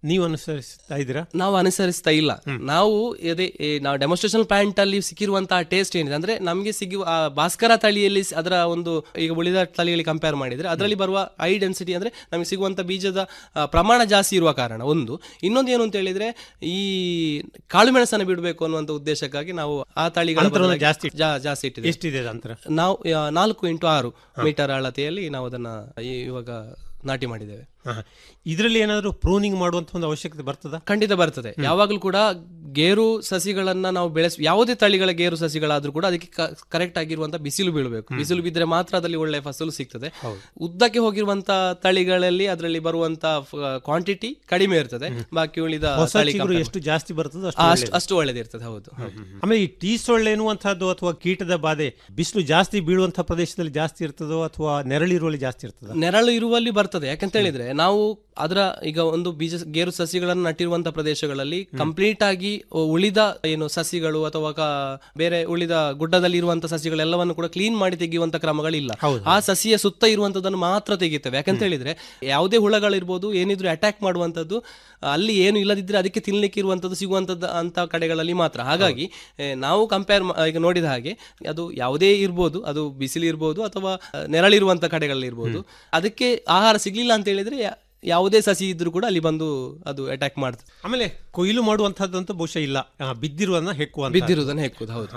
ನೀವು ಅನುಸರಿಸ್ತಾ ಇದ್ದೀರಾ ನಾವು ಅನುಸರಿಸ್ತಾ ಇಲ್ಲ ನಾವು ಅದೇ ಈ ನಾವು ಡೆಮೋಸ್ಟ್ರೇಷನ್ ಪ್ಲಾಂಟ್ ಅಲ್ಲಿ ಸಿಕ್ಕಿರುವಂತಹ ಟೇಸ್ಟ್ ಏನಿದೆ ಅಂದ್ರೆ ನಮಗೆ ಸಿಗುವ ಆ ಭಾಸ್ಕರ ತಳಿಯಲ್ಲಿ ಸ್- ಅದರ ಒಂದು ಈಗ ಉಳಿದ ತಳಿಗಳಿಗೆ ಕಂಪೇರ್ ಮಾಡಿದ್ರೆ ಅದರಲ್ಲಿ ಬರುವ ಐ ಡೆನ್ಸಿಟಿ ಅಂದ್ರೆ ನಮಗೆ ಸಿಗುವಂತ ಬೀಜದ ಆ, ಪ್ರಮಾಣ ಜಾಸ್ತಿ ಇರುವ ಕಾರಣ ಒಂದು ಇನ್ನೊಂದು ಏನು ಅಂತ ಹೇಳಿದ್ರೆ ಈ ಕಾಳು ಮೆಣಸನ್ನು ಬಿಡಬೇಕು ಅನ್ನುವಂತ ಉದ್ದೇಶಕ್ಕಾಗಿ ನಾವು ಆ ತಳಿಗಳ ಅಂತರವನ್ನು ಬದಲಾಗಿ ಜಾಸ್ತಿ ಜಾ- ಜಾಸ್ತಿ ಇಟ್ಟಿದೆ ಎಷ್ಟಿದೆ ಅದು ಅಂತರ ನಾವು ಆ, ನಾಲ್ಕು ಇಂಟು ಆರು ಮೀಟರ್ ಅಳತೆಯಲ್ಲಿ ನಾವು ಅದನ್ನ ಈ- ಇವಾಗ ನಾಟಿ ಮಾಡಿದ್ದೇವೆ ಇದರಲ್ಲಿ ಏನಾದರೂ ಪ್ರೂನಿಂಗ್ ಮಾಡುವಂತ ಒಂದು ಅವಶ್ಯಕತೆ ಬರ್ತದ ಖಂಡಿತ ಬರ್ತದೆ ಯಾವಾಗಲೂ ಕೂಡ ಗೇರು ಸಸಿಗಳನ್ನ ನಾವು ಬೆಳೆಸ್ ಯಾವುದೇ ತಳಿಗಳ ಗೇರು ಸಸಿಗಳಾದ್ರೂ ಕೂಡ ಅದಕ್ಕೆ ಕರೆಕ್ಟ್ ಆಗಿರುವಂತ ಬಿಸಿಲು ಬೀಳಬೇಕು ಬಿಸಿಲು ಬಿದ್ದರೆ ಮಾತ್ರ ಅದರಲ್ಲಿ ಒಳ್ಳೆ ಫಸಲು ಸಿಗ್ತದೆ ಉದ್ದಕ್ಕೆ ಹೋಗಿರುವಂತ ತಳಿಗಳಲ್ಲಿ ಅದರಲ್ಲಿ ಬರುವಂತ ಕ್ವಾಂಟಿಟಿ ಕಡಿಮೆ ಇರ್ತದೆ ಬಾಕಿ ಉಳಿದ ಹೊಸ ತಳಿ ಚಿಗುರು compare- ಎಷ್ಟು ಜಾಸ್ತಿ ಬರ್ತದೋ ಆ, ಅಷ್ಟು ಅಷ್ಟು ಒಳ್ಳೆಯದು. ಅಷ್ಟು ಒಳ್ಳೆದಿರ್ತದೆ ಹೌದು ಹೌದು. ಆಮೇಲೆ ಈ ಟೀ ಸೊಳ್ಳೆ ಎನ್ನುವಂತಹದ್ದು ಅಥವಾ ಕೀಟದ ಬಾಧೆ ಬಿಸಿಲು ಜಾಸ್ತಿ ಬೀಳುವಂತಹ ಪ್ರದೇಶದಲ್ಲಿ ಜಾಸ್ತಿ ಇರ್ತದೋ ಅಥವಾ ನೆರಳಿರುವಲ್ಲಿ ಜಾಸ್ತಿ ಇರ್ತದ ನೆರಳು ಇರುವಲ್ಲಿ ಬರ್ತದೆ ಯಾಕಂತ ಹೇಳಿದ್ರೆ ನಾವು ಅದರ ಈಗ ಒಂದು ಬೀಜ ಗೇರು ಸಸಿಗಳನ್ನು ನಟ್ಟಿರುವಂತ ಪ್ರದೇಶಗಳಲ್ಲಿ ಕಂಪ್ಲೀಟ್ ಆಗಿ ಉಳಿದ ಏನು ಸಸಿಗಳು ಅಥವಾ ಕ- ಬೇರೆ ಉಳಿದ ಗುಡ್ಡದಲ್ಲಿ ಇರುವಂತ ಸಸಿಗಳೆಲ್ಲವನ್ನು ಕೂಡ ಕ್ಲೀನ್ ಮಾಡಿ ತೆಗೆಯುವಂತ ಕ್ರಮಗಳಿಲ್ಲ ಆ ಸಸಿಯ ಸುತ್ತ ಇರುವಂತದನ್ನು ಮಾತ್ರ ತೆಗಿತೇವೆ ಯಾಕಂತ ಹೇಳಿದ್ರೆ ಯಾವುದೇ ಹುಳಗಳಿರ್ಬೋದು ಏನಿದ್ರು ಅಟ್ಯಾಕ್ ಮಾಡುವಂತದ್ದು ಅಲ್ಲಿ ಏನು ಇಲ್ಲದಿದ್ರೆ ಅದಕ್ಕೆ ತಿನ್ಲಿಕ್ಕೆ ಇರುವಂತದ್ದು ಸಿಗುವಂತದ್ದು ಅಂತ ಕಡೆಗಳಲ್ಲಿ ಮಾತ್ರ ಹಾಗಾಗಿ ಏ, ನಾವು ಕಂಪೇರ್ ಈಗ ನೋಡಿದ ಹಾಗೆ ಅದು ಯಾವುದೇ ಇರ್ಬೋದು ಅದು ಬಿಸಿಲು ಇರ್ಬೋದು ಅಥವಾ ಆ, ನೆರಳಿರುವಂತ ಕಡೆಗಳಲ್ಲಿ ಇರ್ಬೋದು ಅದಕ್ಕೆ ಆಹಾರ ಸಿಗ್ಲಿಲ್ಲ ಅಂತ ಹೇಳಿದ್ರೆ ಯಾ- ಯಾವುದೇ ಸಸಿ ಇದ್ರೂ ಕೂಡ ಅಲ್ಲಿ ಬಂದು ಅದು ಅಟ್ಯಾಕ್ ಮಾಡ್ತದೆ ಆಮೇಲೆ ಕೊಯ್ಲು ಮಾಡುವಂತಹದ್ದಂತೂ ಬಹುಶಃ ಇಲ್ಲ ಆ, ಬಿದ್ದಿರುವುದನ್ನ ಹೆಕ್ಕುವಂತ ಬಿದ್ದಿರುವುದನ್ನು ಹೆಕ್ಕುದು ಹೌದು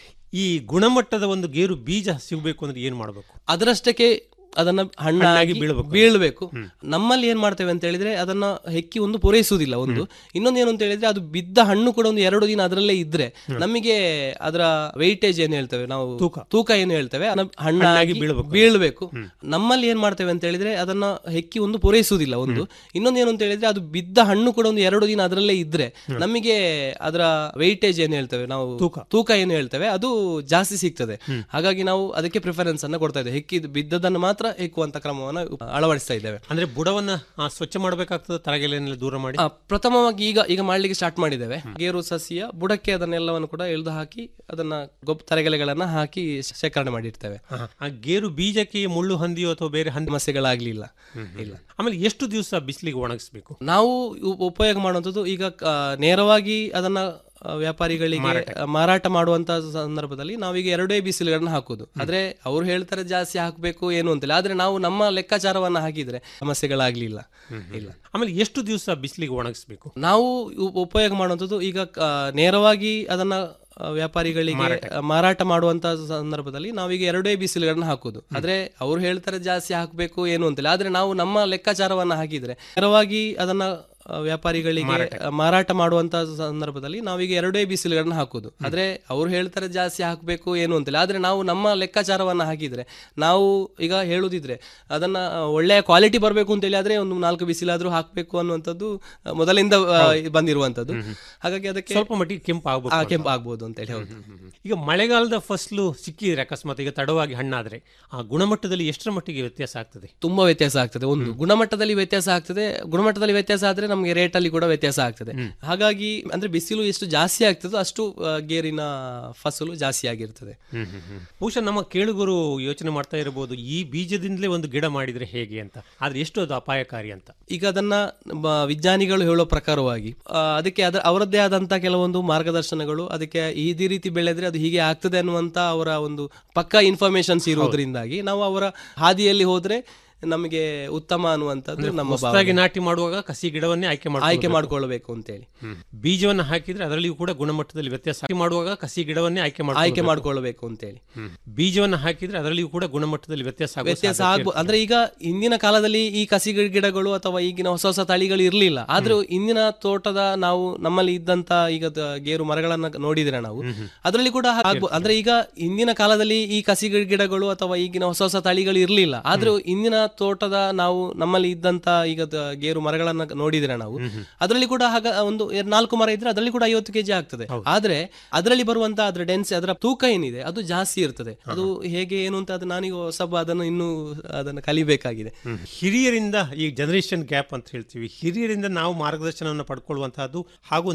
ಈ ಗುಣಮಟ್ಟದ ಒಂದು ಗೇರು ಬೀಜ ಸಿಗಬೇಕು ಅಂದ್ರೆ ಏನ್ ಮಾಡಬೇಕು ಅದರಷ್ಟಕ್ಕೆ ಅದನ್ನ ಹಣ್ಣಾಗಿ ಹಣ್ಣಾಗಿ ಬೀಳ್ಬೇಕು. ಬೀಳ್ಬೇಕು ನಮ್ಮಲ್ಲಿ ಏನ್ ಮಾಡ್ತೇವೆ ಅಂತ ಹೇಳಿದ್ರೆ ಅದನ್ನ ಹೆಕ್ಕಿ ಒಂದು ಪೂರೈಸುವುದಿಲ್ಲ ಒಂದು ಇನ್ನೊಂದು ಏನು ಅಂತ ಹೇಳಿದ್ರೆ ಅದು ಬಿದ್ದ ಹಣ್ಣು ಕೂಡ ಒಂದು ಎರಡು ದಿನ ಅದರಲ್ಲೇ ಇದ್ರೆ ನಮಗೆ ಅದರ ವೆಯ್ಟೇಜ್ ಏನ್ ಹೇಳ್ತೇವೆ ನಾವು ತೂಕ. ತೂಕ ಏನು ಹೇಳ್ತೇವೆ ಅದನ್ನ ಹಣ್ಣಾಗಿ ಹಣ್ಣಾಗಿ ಬೀಳ್ಬೇಕು. ಬೀಳ್ಬೇಕು ನಮ್ಮಲ್ಲಿ ಏನ್ ಮಾಡ್ತೇವೆ ಅಂತ ಹೇಳಿದ್ರೆ ಅದನ್ನ ಹೆಕ್ಕಿ ಒಂದು ಪೂರೈಸುವುದಿಲ್ಲ ಒಂದು ಇನ್ನೊಂದು ಏನು ಅಂತ ಹೇಳಿದ್ರೆ ಅದು ಬಿದ್ದ ಹಣ್ಣು ಕೂಡ ಒಂದು ಎರಡು ದಿನ ಅದರಲ್ಲೇ ಇದ್ರೆ ನಮಗೆ ಅದರ ವೆಯ್ಟೇಜ್ ಏನ್ ಹೇಳ್ತೇವೆ ನಾವು ತೂಕ. ತೂಕ ಏನು ಹೇಳ್ತೇವೆ ಅದು ಜಾಸ್ತಿ ಸಿಗ್ತದೆ ಹಾಗಾಗಿ ನಾವು ಅದಕ್ಕೆ ಪ್ರಿಫರೆನ್ಸ್ ಅನ್ನ ಕೊಡ್ತಾ ಇದ್ದೇವೆ ಹೆಕ್ಕಿದ್ ಬಿದ್ದದನ್ನು ಮಾತ್ರ ಹೆಕ್ಕುವಂತ ಕ್ರಮವನ್ನು ಅಳವಡಿಸ್ತಾ ಇದ್ದೇವೆ ಅಂದ್ರೆ ಬುಡವನ್ನ ಆ, ಸ್ವಚ್ಛ ಮಾಡಬೇಕಾಗ್ತದೆ ತರಗೆಲೆನೆಲ್ಲ ದೂರ ಮಾಡಿ ಆ, ಪ್ರಥಮವಾಗಿ ಈಗ ಈಗ ಮಾಡ್ಲಿಕ್ಕೆ ಸ್ಟಾರ್ಟ್ ಮಾಡಿದ್ದೇವೆ ಗೇರು ಸಸಿಯ ಬುಡಕ್ಕೆ ಅದನ್ನೆಲ್ಲವನ್ನು ಕೂಡ ಎಳೆದು ಹಾಕಿ ಅದನ್ನ ಗೊಬ್ಬ ತರಗೆಲೆಗಳನ್ನ ಹಾಕಿ ಶೇಖರಣೆ ಮಾಡಿರ್ತೇವೆ ಆ, ಆ ಗೇರು ಬೀಜಕ್ಕೆ ಮುಳ್ಳು ಹಂದಿಯೋ ಅಥವಾ ಬೇರೆ ಹಂದಿ ಸಮಸ್ಯೆಗಳಾಗ್ಲಿಲ್ಲ ಇಲ್ಲ ಆಮೇಲೆ ಎಷ್ಟು ದಿವಸ ಬಿಸಿಲಿಗೆ ಒಣಗಿಸ್ಬೇಕು ನಾವು ಉ- ಉಪಯೋಗ ಮಾಡುವಂಥದ್ದು ಈಗ ಆ, ನೇರವಾಗಿ ಅದನ್ನ ಆ, ವ್ಯಾಪಾರಿಗಳಿಗೆ ಆ, ಮಾರಾಟ ಮಾಡುವಂತ ಸಂದರ್ಭದಲ್ಲಿ ನಾವೀಗ ಎರಡೇ ಬಿಸಿಲುಗಳನ್ನ ಹಾಕುದು ಆದ್ರೆ ಅವ್ರು ಹೇಳ್ತಾರೆ ಜಾಸ್ತಿ ಹಾಕಬೇಕು ಏನು ಅಂತಿಲ್ಲ ಆದ್ರೆ ನಾವು ನಮ್ಮ ಲೆಕ್ಕಾಚಾರವನ್ನ ಹಾಕಿದ್ರೆ ಸಮಸ್ಯೆಗಳಾಗ್ಲಿಲ್ಲ ಇಲ್ಲ ಆಮೇಲೆ ಎಷ್ಟು ದಿವಸ ಬಿಸಿಲಿಗೆ ಒಣಗಿಸ್ಬೇಕು ನಾವು ಉ- ಉಪಯೋಗ ಮಾಡುವಂಥದ್ದು ಈಗ ಆ, ನೇರವಾಗಿ ಅದನ್ನ ಆ, ವ್ಯಾಪಾರಿಗಳಿಗೆ ಆ, ಮಾರಾಟ ಮಾಡುವಂತ ಸಂದರ್ಭದಲ್ಲಿ ನಾವೀಗ ಎರಡೇ ಬಿಸಿಲುಗಳನ್ನ ಹಾಕುದು ಆದ್ರೆ ಅವ್ರು ಹೇಳ್ತಾರೆ ಜಾಸ್ತಿ ಹಾಕಬೇಕು ಏನು ಅಂತಿಲ್ಲ ಆದ್ರೆ ನಾವು ನಮ್ಮ ಲೆಕ್ಕಾಚಾರವನ್ನ ಹಾಕಿದ್ರೆ ನೇರವಾಗಿ ಅದನ್ನ ಆ, ವ್ಯಾಪಾರಿಗಳಿಗೆ ಆ, ಮಾರಾಟ ಮಾಡುವಂತ ಸಂದರ್ಭದಲ್ಲಿ ನಾವೀಗ ಎರಡೇ ಬಿಸಿಲುಗಳನ್ನ ಹಾಕುದು ಆದ್ರೆ ಅವ್ರು ಹೇಳ್ತಾರೆ ಜಾಸ್ತಿ ಹಾಕಬೇಕು ಏನು ಅಂತಿಲ್ಲ ಆದ್ರೆ ನಾವು ನಮ್ಮ ಲೆಕ್ಕಾಚಾರವನ್ನ ಹಾಕಿದ್ರೆ ನಾವು ಈಗ ಹೇಳುದಿದ್ರೆ ಅದನ್ನ ಆ, ಒಳ್ಳೆಯ ಕ್ವಾಲಿಟಿ ಬರಬೇಕು ಅಂತೇಳಿ ಆದ್ರೆ ಒಂದು ನಾಲ್ಕು ಬಿಸಿಲಾದ್ರೂ ಹಾಕಬೇಕು ಅನ್ನುವಂಥದ್ದು ಆ, ಮೊದಲಿಂದ ಆ, ಬಂದಿರುವಂತದ್ದು ಹಾಗಾಗಿ ಅದಕ್ಕೆ ಸ್ವಲ್ಪ ಮಟ್ಟಿಗೆ ಕೆಂಪು ಆ, ಆಗ್ಬೇಕು ಕೆಂಪು ಆಗ್ಬೋದು ಅಂತ ಹೇಳಿ ಹೌದು ಈಗ ಮಳೆಗಾಲದ ಫಸಲು ಸಿಕ್ಕಿದ್ರೆ ಅಕಸ್ಮಾತ್ ಈಗ ತಡವಾಗಿ ಹಣ್ಣಾದ್ರೆ ಆ ಗುಣಮಟ್ಟದಲ್ಲಿ ಎಷ್ಟರ ಮಟ್ಟಿಗೆ ವ್ಯತ್ಯಾಸ ಆಗ್ತದೆ ತುಂಬಾ ವ್ಯತ್ಯಾಸ ಆಗ್ತದೆ ಒಂದು ಗುಣಮಟ್ಟದಲ್ಲಿ ವ್ಯತ್ಯಾಸ ಆಗ್ತದೆ ಗುಣಮಟ್ಟದಲ್ಲಿ ವ್ಯತ್ಯಾಸ ಆದ್ರೆ ನಮಗೆ ರೇಟ್ ಅಲ್ಲಿ ಕೂಡ ವ್ಯತ್ಯಾಸ ಆಗ್ತದೆ ಹಾಗಾಗಿ ಅಂದ್ರೆ ಬಿಸಿಲು ಎಷ್ಟು ಜಾಸ್ತಿ ಆಗ್ತದೋ ಅಷ್ಟು ಆ, ಗೇರಿನ ಫಸಲು ಜಾಸ್ತಿ ಆಗಿರ್ತದೆ ಬಹುಶಃ ನಮ್ಮ ಕೇಳುಗರು ಯೋಚನೆ ಮಾಡ್ತಾ ಇರಬಹುದು ಈ ಬೀಜದಿಂದಲೇ ಒಂದು ಗಿಡ ಮಾಡಿದ್ರೆ ಹೇಗೆ ಅಂತ ಆದ್ರೆ ಎಷ್ಟು ಅದು ಅಪಾಯಕಾರಿ ಅಂತ ಈಗ ಅದನ್ನ ಬ- ವಿಜ್ಞಾನಿಗಳು ಹೇಳೋ ಪ್ರಕಾರವಾಗಿ ಆ, ಅದಕ್ಕೆ ಅದ ಅವರದ್ದೇ ಆದಂತ ಕೆಲವೊಂದು ಮಾರ್ಗದರ್ಶನಗಳು ಅದಕ್ಕೆ ಇದೇ ರೀತಿ ಬೆಳೆದ್ರೆ ಅದು ಹೀಗೆ ಆಗ್ತದೆ ಅನ್ನುವಂತ ಅವರ ಒಂದು ಪಕ್ಕಾ ಇನ್ಫಾರ್ಮೇಶನ್ಸ್ ಇರೋದ್ರಿಂದಾಗಿ ನಾವು ಅವರ ಹಾದಿಯಲ್ಲಿ ಹೋದ್ರೆ ನಮಗೆ ಉತ್ತಮ ಅನ್ನುವಂಥದ್ದು ನಮ್ಮ ಹೊಸದಾಗಿ ಭಾವನೆ. ನಾಟಿ ಮಾಡುವಾಗ ಕಸಿ ಗಿಡವನ್ನೇ ಆಯ್ಕೆ ಮಾಡಿ ಆಯ್ಕೆ ಮಾಡ್ಕೊಳ್ಬೇಕು ಅಂತೇಳಿ ಬೀಜವನ್ನು ಹಾಕಿದ್ರೆ ಅದರಲ್ಲಿಯೂ ಕೂಡ ಗುಣಮಟ್ಟದಲ್ಲಿ ವ್ಯತ್ಯಾಸ ನಾಟಿ ಮಾಡುವಾಗ ಕಸಿ ಗಿಡವನ್ನೇ ಆಯ್ಕೆ ಮಾಡಿ ಆಯ್ಕೆ ಮಾಡ್ಕೊಳ್ಬೇಕು ಅಂತೇಳಿ ಬೀಜವನ್ನು ಹಾಕಿದ್ರೆ ಅದರಲ್ಲಿಯೂ ಕೂಡ ಗುಣಮಟ್ಟದಲ್ಲಿ ವ್ಯತ್ಯಾಸ ಆಗುವ ವ್ಯತ್ಯಾಸ ಸಾಧ್ಯತೆ ಆಗ್ಬೋದು ಅಂದ್ರೆ ಈಗ ಇಂದಿನ ಕಾಲದಲ್ಲಿ ಈ ಕಸಿ ಗಿಡಗಳು ಅಥವಾ ಈಗಿನ ಹೊಸ ಹೊಸ ತಳಿಗಳು ಇರಲಿಲ್ಲ ಆದ್ರೂ ಇಂದಿನ ತೋಟದ ನಾವು ನಮ್ಮಲ್ಲಿ ಇದ್ದಂತ ಈಗ ದ- ಗೇರು ಮರಗಳನ್ನ ನೋಡಿದ್ರೆ ನಾವು ಅದರಲ್ಲಿ ಕೂಡ ಆಗ್ಬೋದು ಅಂದ್ರೆ ಈಗ ಇಂದಿನ ಕಾಲದಲ್ಲಿ ಈ ಕಸಿ ಗಿಡಗಳು ಅಥವಾ ಈಗಿನ ಹೊಸ ಹೊಸ ತಳಿಗಳು ಇರಲಿಲ್ಲ ಆದ್ರೂ ಇಂದಿನ ತೋಟದ ನಾವು ನಮ್ಮಲ್ಲಿ ಇದ್ದಂತ ಈಗ ದ- ಗೇರು ಮರಗಳನ್ನ ನೋಡಿದ್ರೆ ನಾವು ಅದರಲ್ಲಿ ಕೂಡ ಹಾಗ ಒಂದು ಎರ್- ನಾಲ್ಕು ಮರ ಇದ್ರೆ ಅದರಲ್ಲಿ ಕೂಡ ಐವತ್ತು ಕೆಜಿ ಆಗ್ತದೆ ಆದ್ರೆ ಅದರಲ್ಲಿ ಬರುವಂತ ಅದ್ರ ಡೆನ್ಸಿ ಅದರ ತೂಕ ಏನಿದೆ ಅದು ಜಾಸ್ತಿ ಇರ್ತದೆ ಅದು ಹೇಗೆ ಏನು ಅಂತ ಅದು ನಾನೀಗ ಹೊಸಬ ಅದನ್ನು ಇನ್ನೂ ಅದನ್ನು ಕಲಿಬೇಕಾಗಿದೆ ಹಿರಿಯರಿಂದ ಈ ಜನರೇಷನ್ ಗ್ಯಾಪ್ ಅಂತ ಹೇಳ್ತೀವಿ ಹಿರಿಯರಿಂದ ನಾವು ಮಾರ್ಗದರ್ಶನವನ್ನು ಪಡ್ಕೊಳ್ಳುವಂತಹದ್ದು ಹಾಗೂ ನಮ್ಮ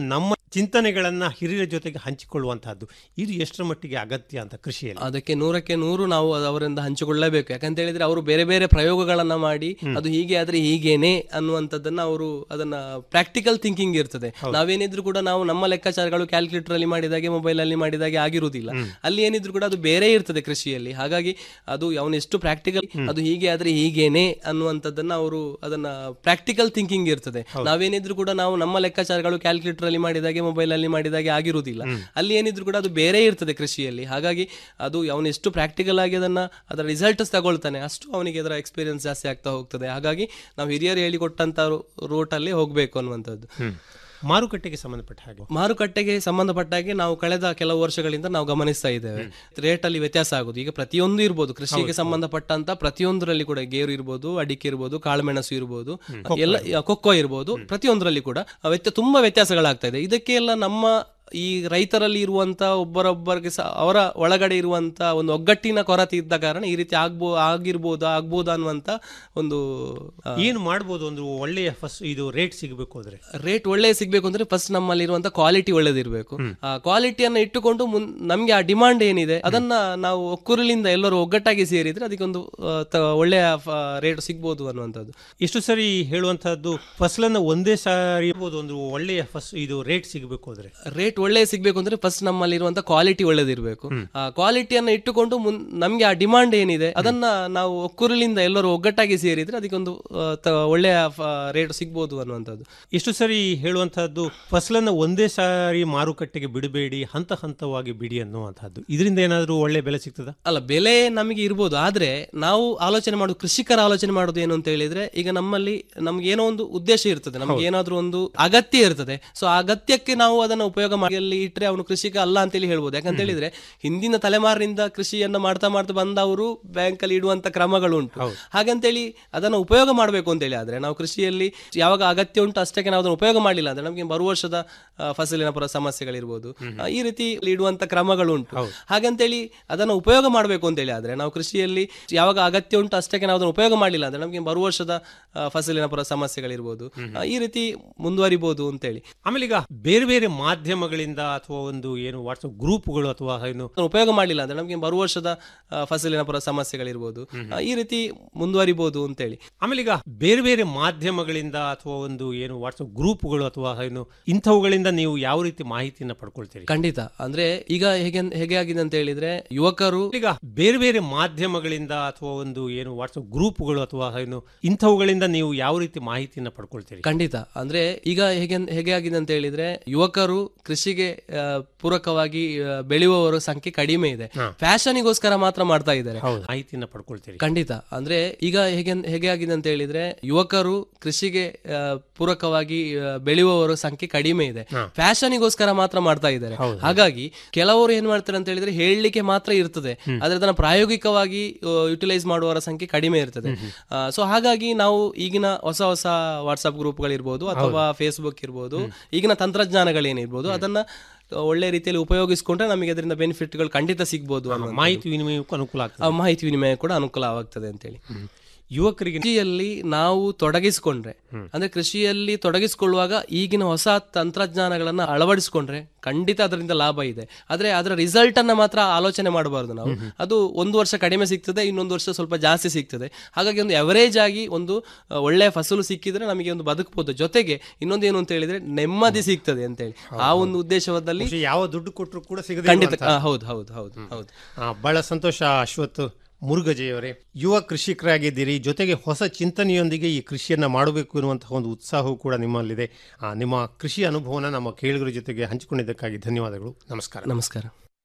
ಚಿಂತನೆಗಳನ್ನ ಹಿರಿಯರ ಜೊತೆಗೆ ಹಂಚಿಕೊಳ್ಳುವಂತಹದ್ದು ಇದು ಎಷ್ಟರ ಮಟ್ಟಿಗೆ ಅಗತ್ಯ ಅಂತ ಕೃಷಿಯಲ್ಲಿ ಅದಕ್ಕೆ ನೂರಕ್ಕೆ ನೂರು ನಾವು ಅದು ಅವರಿಂದ ಹಂಚಿಕೊಳ್ಳಲೇಬೇಕು ಯಾಕಂತ ಹೇಳಿದ್ರೆ ಅವರು ಬೇರೆ ಬೇರೆ ಪ್ರಯೋಗಗಳನ್ನ ಮಾಡಿ ಅದು ಹೀಗೆ ಆದ್ರೆ ಹೀಗೇನೆ ಅನ್ನುವಂಥದ್ದನ್ನ ಅವರು ಅದನ್ನ ಪ್ರಾಕ್ಟಿಕಲ್ ಥಿಂಕಿಂಗ್ ಇರ್ತದೆ ನಾವೇನಿದ್ರು ಕೂಡ ನಾವು ನಮ್ಮ ಲೆಕ್ಕಾಚಾರಗಳು ಕ್ಯಾಲ್ಕುಲೇಟರ್ ಅಲ್ಲಿ ಮಾಡಿದಾಗೆ ಮೊಬೈಲ್ ಅಲ್ಲಿ ಮಾಡಿದಾಗೆ ಆಗಿರುವುದಿಲ್ಲ ಅಲ್ಲಿ ಏನಿದ್ರು ಕೂಡ ಅದು ಬೇರೆ ಇರ್ತದೆ ಕೃಷಿಯಲ್ಲಿ ಹಾಗಾಗಿ ಅದು ಅವನೆಷ್ಟು ಪ್ರಾಕ್ಟಿಕಲ್ ಅದು ಹೀಗೆ ಆದ್ರೆ ಹೀಗೇನೆ ಅನ್ನುವಂಥದ್ದನ್ನ ಅವರು ಅದನ್ನ ಪ್ರಾಕ್ಟಿಕಲ್ ಥಿಂಕಿಂಗ್ ಇರ್ತದೆ ನಾವೇನಿದ್ರು ಕೂಡ ನಾವು ನಮ್ಮ ಲೆಕ್ಕಾಚಾರಗಳು ಕ್ಯಾಲ್ಕುಲೇಟರ್ ಅಲ್ಲಿ ಮಾಡಿದಾಗೆ ಮೊಬೈಲ್ ಅಲ್ಲಿ ಮಾಡಿದಾಗೆ ಆಗಿರುವುದಿಲ್ಲ ಅಲ್ಲಿ ಏನಿದ್ರು ಕೂಡ ಅದು ಬೇರೆ ಇರ್ತದೆ ಕೃಷಿಯಲ್ಲಿ ಹಾಗಾಗಿ ಅದು ಅವನೆಷ್ಟು ಪ್ರಾಕ್ಟಿಕಲ್ ಆಗಿ ಅದನ್ನ ಅದರ ರಿಸಲ್ಟ್ಸ್ ತಗೊಳ್ತಾನೆ ಅಷ್ಟು ಅವನಿಗೆ ಅದರ ಎಕ್ಸ್ಪೀರಿಯನ್ಸ್ ಜಾಸ್ತಿ ಆಗ್ತಾ ಹೋಗ್ತದೆ ಹಾಗಾಗಿ ನಾವು ಹಿರಿಯರು ಹೇಳಿಕೊಟ್ಟಂತ ರೂಟ್ ಅಲ್ಲಿ ಹೋಗ್ಬೇಕು ಅನ್ನುವಂಥದ್ದು ಮಾರುಕಟ್ಟೆಗೆ ಸಂಬಂಧಪಟ್ಟ ಹಾಗೆ ಮಾರುಕಟ್ಟೆಗೆ ಸಂಬಂಧಪಟ್ಟ ಹಾಗೆ ನಾವು ಕಳೆದ ಕೆಲವು ವರ್ಷಗಳಿಂದ ನಾವು ಗಮನಿಸ್ತಾ ಇದ್ದೇವೆ ರೇಟ್ ಅಲ್ಲಿ ವ್ಯತ್ಯಾಸ ಆಗುದು ಈಗ ಪ್ರತಿಯೊಂದು ಇರ್ಬೋದು ಕೃಷಿಗೆ ಸಂಬಂಧಪಟ್ಟಂತ ಪ್ರತಿಯೊಂದರಲ್ಲಿ ಕೂಡ ಗೇರು ಇರ್ಬೋದು ಅಡಿಕೆ ಇರ್ಬೋದು ಕಾಳುಮೆಣಸು ಇರ್ಬೋದು ಎಲ್ಲ ಕೊಕ್ಕೋ ಇರ್ಬೋದು ಪ್ರತಿಯೊಂದರಲ್ಲಿ ಕೂಡ ವ್ಯತ್ಯ ತುಂಬಾ ವ್ಯತ್ಯಾಸಗಳಾಗ್ತಾ ಇದೆ ಇದಕ್ಕೆ ಎಲ್ಲ ನಮ್ಮ ಈ ರೈತರಲ್ಲಿ ಇರುವಂತ ಒಬ್ಬರೊಬ್ಬರಿಗೆ ಸ- ಅವರ ಒಳಗಡೆ ಇರುವಂತ ಒಂದು ಒಗ್ಗಟ್ಟಿನ ಕೊರತೆ ಇದ್ದ ಕಾರಣ ಈ ರೀತಿ ಆಗ್ಬೋ ಆಗಿರ್ಬೋದಾ ಆಗ್ಬೋದಾ ಅನ್ನುವಂತ ಒಂದು ಆ, ಏನು ಮಾಡ್ಬೋದು ಒಂದು ಒಳ್ಳೆಯ ಫಸ್ಟ್ ಇದು ರೇಟ್ ಸಿಗಬೇಕು ಅಂದ್ರೆ ರೇಟ್ ಒಳ್ಳೆ ಸಿಗ್ಬೇಕು ಅಂದ್ರೆ ಫಸ್ಟ್ ನಮ್ಮಲ್ಲಿ ಇರುವಂತ ಕ್ವಾಲಿಟಿ ಒಳ್ಳೇದಿರ್ಬೇಕು ಆ ಕ್ವಾಲಿಟಿಯನ್ನ ಇಟ್ಟುಕೊಂಡು ಮುನ್ ನಮ್ಗೆ ಆ ಡಿಮಾಂಡ್ ಏನಿದೆ ಅದನ್ನ ನಾವು ಒಕ್ಕೂರಲಿಂದ ಎಲ್ಲರೂ ಒಗ್ಗಟ್ಟಾಗಿ ಸೇರಿದ್ರೆ ಅದಕ್ಕೊಂದು ಆ, ತ- ಒಳ್ಳೆಯ ರೇಟ್ ಸಿಗ್ಬೋದು ಅನ್ನುವಂಥದ್ದು ಎಷ್ಟು ಸರಿ ಹೇಳುವಂತಹದ್ದು ಫಸಲನ್ನ ಒಂದೇ ಸಾರಿ ಇರ್ಬೋದು ಒಂದು ಒಳ್ಳೆಯ ಫಸ್ಟ್ ಇದು ರೇಟ್ ಸಿಗಬೇಕು ಅಂದ್ರೆ ರೇಟ್ ಒಳ್ಳೆ ಸಿಗ್ಬೇಕು ಅಂದ್ರೆ ಫಸ್ಟ್ ನಮ್ಮಲ್ಲಿ ಇರುವಂತ ಕ್ವಾಲಿಟಿ ಒಳ್ಳೇದಿರ್ಬೇಕು ಆ ಕ್ವಾಲಿಟಿಯನ್ನ ಇಟ್ಟುಕೊಂಡು ಮುನ್ ನಮ್ಗೆ ಆ ಡಿಮಾಂಡ್ ಏನಿದೆ ಅದನ್ನ ನಾವು ಒಕ್ಕೂರಲಿಂದ ಎಲ್ಲರೂ ಒಗ್ಗಟ್ಟಾಗಿ ಸೇರಿದ್ರೆ ಅದಕ್ಕೊಂದು ಆ, ತ- ಒಳ್ಳೆಯ ರೇಟ್ ಸಿಗ್ಬೋದು ಅನ್ನುವಂಥದ್ದು ಎಷ್ಟು ಸರಿ ಹೇಳುವಂತಹದ್ದು ಫಸಲನ್ನ ಒಂದೇ ಸಾರಿ ಮಾರುಕಟ್ಟೆಗೆ ಬಿಡಬೇಡಿ ಹಂತ ಹಂತವಾಗಿ ಬಿಡಿ ಅನ್ನುವಂತಹದ್ದು ಇದರಿಂದ ಏನಾದರೂ ಒಳ್ಳೆ ಬೆಲೆ ಸಿಗ್ತದ ಅಲ್ಲ ಬೆಲೆ ನಮಗೆ ಇರ್ಬೋದು ಆದ್ರೆ ನಾವು ಆಲೋಚನೆ ಮಾಡೋದು ಕೃಷಿಕರ ಆಲೋಚನೆ ಮಾಡೋದು ಏನು ಅಂತ ಹೇಳಿದ್ರೆ ಈಗ ನಮ್ಮಲ್ಲಿ ನಮ್ಗೆ ಏನೋ ಒಂದು ಉದ್ದೇಶ ಇರ್ತದೆ ನಮ್ಗೆ ಏನಾದ್ರೂ ಒಂದು ಅಗತ್ಯ ಇರ್ತದೆ ಸೊ ಆ ಅಗತ್ಯಕ್ಕೆ ನಾವು ಅದನ್ನ ಉಪಯೋಗ ಮಾಡಿ ಅಲ್ಲಿ ಇಟ್ರೆ ಅವನು ಕೃಷಿಕ ಅಲ್ಲ ಅಂತೇಳಿ ಹೇಳ್ಬೋದು ಯಾಕಂತ ಹೇಳಿದ್ರೆ ಹಿಂದಿನ ತಲೆಮಾರಿನಿಂದ ಕೃಷಿಯನ್ನ ಮಾಡ್ತಾ ಮಾಡ್ತಾ ಬಂದವರು ಬ್ಯಾಂಕ್ ಅಲ್ಲಿ ಇಡುವಂತ ಕ್ರಮಗಳು ಉಂಟು ಹಾಗಂತೇಳಿ ಅದನ್ನ ಉಪಯೋಗ ಮಾಡಬೇಕು ಅಂತೇಳಿ ಆದ್ರೆ ನಾವು ಕೃಷಿಯಲ್ಲಿ ಯಾವಾಗ ಅಗತ್ಯ ಉಂಟು ಅಷ್ಟಕ್ಕೆ ನಾವು ಅದನ್ನು ಉಪಯೋಗ ಮಾಡಲಿಲ್ಲ ಅಂದ್ರೆ ನಮಗೆ ಬರುವ ವರ್ಷದ ಆ, ಫಸಲಿನ ಪರ ಸಮಸ್ಯೆಗಳಿರ್ಬೋದು ಆ, ಈ ರೀತಿ ಇಡುವಂತ ಕ್ರಮಗಳು ಉಂಟು ಹಾಗಂತೇಳಿ ಅದನ್ನು ಉಪಯೋಗ ಮಾಡಬೇಕು ಅಂತೇಳಿ ಆದ್ರೆ ನಾವು ಕೃಷಿಯಲ್ಲಿ ಯಾವಾಗ ಅಗತ್ಯ ಉಂಟು ಅಷ್ಟಕ್ಕೆ ನಾವು ಅದನ್ನು ಉಪಯೋಗ ಮಾಡಲಿಲ್ಲ ಅಂದ್ರೆ ನಮಗೆ ಬರುವ ವರ್ಷದ ಆ, ಫಸಲಿನ ಪರ ಸಮಸ್ಯೆಗಳಿರ್ಬೋದು ಆ, ಈ ರೀತಿ ಮುಂದುವರಿಬಹುದು ಅಂತೇಳಿ ಆಮೇಲೆ ಈಗ ಬೇರೆ ಬೇರೆ ಮಾಧ್ಯಮಗಳಿಂದ ಅಥವಾ ಒಂದು ಏನು ವಾಟ್ಸಪ್ ಗ್ರೂಪ್ಗಳು ಅಥವಾ ಏನು ಅದನ್ನು ಉಪಯೋಗ ಮಾಡಲಿಲ್ಲ ಅಂದ್ರೆ ನಮಗೆ ಬರುವ ವರ್ಷದ ಆ, ಫಸಲಿನ ಪರ ಸಮಸ್ಯೆಗಳಿರ್ಬೋದು ಆ, ಈ ರೀತಿ ಮುಂದುವರಿಬಹುದು ಅಂತೇಳಿ ಆಮೇಲೆ ಈಗ ಬೇರೆ ಬೇರೆ ಮಾಧ್ಯಮಗಳಿಂದ ಅಥವಾ ಒಂದು ಏನು ವಾಟ್ಸಪ್ ಗ್ರೂಪ್ಗಳು ಅಥವಾ ಏನು ಇಂಥವುಗಳಿಂದ ನೀವು ಯಾವ ರೀತಿ ಮಾಹಿತಿಯನ್ನ ಪಡ್ಕೊಳ್ತೀರಿ ಖಂಡಿತ ಅಂದ್ರೆ ಈಗ ಹೇಗೆ ಹೇಗೆ ಆಗಿದೆ ಅಂತ ಹೇಳಿದ್ರೆ ಯುವಕರು ಈಗ ಬೇರೆ ಬೇರೆ ಮಾಧ್ಯಮಗಳಿಂದ ಅಥವಾ ಒಂದು ಏನು ವಾಟ್ಸಪ್ ಗ್ರೂಪ್ಗಳು ಅಥವಾ ಏನು ಇಂಥವುಗಳಿಂದ ನೀವು ಯಾವ ರೀತಿ ಮಾಹಿತಿಯನ್ನ ಪಡ್ಕೊಳ್ತೀರಿ ಖಂಡಿತ ಅಂದ್ರೆ ಈಗ ಹೇಗೆ ಹೇಗೆ ಆಗಿದೆ ಅಂತ ಹೇಳಿದ್ರೆ ಯುವಕರು ಕೃಷಿಗೆ ಆ, ಪೂರಕವಾಗಿ ಆ, ಬೆಳೆಯುವವರ ಸಂಖ್ಯೆ ಕಡಿಮೆ ಇದೆ ಫ್ಯಾಷನಿಗೋಸ್ಕರ ಮಾತ್ರ ಮಾಡ್ತಾ ಇದ್ದಾರೆ ಹೌದು ಮಾಹಿತಿಯನ್ನ ಪಡ್ಕೊಳ್ತೀರಿ ಖಂಡಿತ ಅಂದ್ರೆ ಈಗ ಹೇಗೆ ಹೇಗೆ ಆಗಿದೆ ಅಂತ ಹೇಳಿದ್ರೆ ಯುವಕರು ಕೃಷಿಗೆ ಆ, ಪೂರಕವಾಗಿ ಆ, ಬೆಳೆಯುವವರ ಸಂಖ್ಯೆ ಕಡಿಮೆ ಇದೆ ಫ್ಯಾಷನಿಗೋಸ್ಕರ ಮಾತ್ರ ಮಾಡ್ತಾ ಇದ್ದಾರೆ ಹಾಗಾಗಿ ಕೆಲವರು ಏನ್ ಮಾಡ್ತಾರೆ ಅಂತ ಹೇಳಿದ್ರೆ ಹೇಳಲಿಕ್ಕೆ ಮಾತ್ರ ಇರ್ತದೆ ಆದ್ರೆ ಅದನ್ನ ಪ್ರಾಯೋಗಿಕವಾಗಿ ಯುಟಿಲೈಸ್ ಮಾಡುವವರ ಸಂಖ್ಯೆ ಕಡಿಮೆ ಇರ್ತದೆ ಸೊ ಹಾಗಾಗಿ ನಾವು ಈಗಿನ ಹೊಸ ಹೊಸ ವಾಟ್ಸ್ಆಪ್ ಗ್ರೂಪ್ಗಳಿರ್ಬೋದು ಅಥವಾ ಫೇಸ್ಬುಕ್ ಇರ್ಬೋದು ಈಗಿನ ತಂತ್ರಜ್ಞಾನಗಳೇನಿರ್ಬೋದು ಅದನ್ನ ಒಳ್ಳೆ ರೀತಿಯಲ್ಲಿ ಉಪಯೋಗಿಸ್ಕೊಂಡ್ರೆ ನಮಗೆ ಅದರಿಂದ ಬೆನಿಫಿಟ್ಗಳು ಖಂಡಿತ ಸಿಗ್ಬೋದು ಅನ್ನೋ ಮಾಹಿತಿ ವಿನಿಮಯಕ್ಕೂ ಅನುಕೂಲ ಆಗ್ತದೆ ಆ ಮಾಹಿತಿ ವಿನಿಮಯ ಕೂಡ ಅನುಕೂಲವಾಗ್ತದೆ ಅಂತೇಳಿ ಯುವಕರಿಗೆ ಕೃಷಿಯಲ್ಲಿ ನಾವು ತೊಡಗಿಸಿಕೊಂಡ್ರೆ ಅಂದ್ರೆ ಕೃಷಿಯಲ್ಲಿ ತೊಡಗಿಸಿಕೊಳ್ಳುವಾಗ ಈಗಿನ ಹೊಸ ತಂತ್ರಜ್ಞಾನಗಳನ್ನ ಅಳವಡಿಸಿಕೊಂಡ್ರೆ ಖಂಡಿತ ಅದರಿಂದ ಲಾಭ ಇದೆ ಆದ್ರೆ ಅದರ ರಿಸಲ್ಟ್ ಅನ್ನ ಮಾತ್ರ ಆಲೋಚನೆ ಮಾಡಬಾರ್ದು ನಾವು ಅದು ಒಂದು ವರ್ಷ ಕಡಿಮೆ ಸಿಗ್ತದೆ ಇನ್ನೊಂದು ವರ್ಷ ಸ್ವಲ್ಪ ಜಾಸ್ತಿ ಸಿಗ್ತದೆ ಹಾಗಾಗಿ ಒಂದು ಅವರೇಜ್ ಆಗಿ ಒಂದು ಆ, ಒಳ್ಳೆಯ ಫಸಲು ಸಿಕ್ಕಿದ್ರೆ ನಮಗೆ ಒಂದು ಬದುಕಬಹುದು ಜೊತೆಗೆ ಇನ್ನೊಂದು ಏನು ಅಂತ ಹೇಳಿದ್ರೆ ನೆಮ್ಮದಿ ಸಿಗ್ತದೆ ಅಂತ ಹೇಳಿ ಆ ಒಂದು ಉದ್ದೇಶದಲ್ಲಿ ಬಹುಶಃ ಯಾವ ದುಡ್ಡು ಕೊಟ್ಟರು ಕೂಡ ಸಿಗದೆ ಖಂಡಿತ ಇರುವಂತಹ- ಆ, ಹೌದು ಹೌದು ಹೌದು ಹೌದು ಆ, ಬಹಳ ಸಂತೋಷ ಅಶ್ವಥ್ ಮುರುಗಜೆಯವರೇ ಯುವ ಕೃಷಿಕರಾಗಿದ್ದೀರಿ ಜೊತೆಗೆ ಹೊಸ ಚಿಂತನೆಯೊಂದಿಗೆ ಈ ಕೃಷಿಯನ್ನ ಮಾಡಬೇಕು ಎನ್ನುವಂತಹ ಒಂದು ಉತ್ಸಾಹವೂ ಕೂಡ ನಿಮ್ಮಲ್ಲಿದೆ ಆ, ನಿಮ್ಮ ಕೃಷಿ ಅನುಭವನ ನಮ್ಮ ಕೇಳುಗರ ಜೊತೆಗೆ ಹಂಚಿಕೊಂಡಿದ್ದಕ್ಕಾಗಿ ಧನ್ಯವಾದಗಳು ನಮಸ್ಕಾರ ನಮಸ್ಕಾರ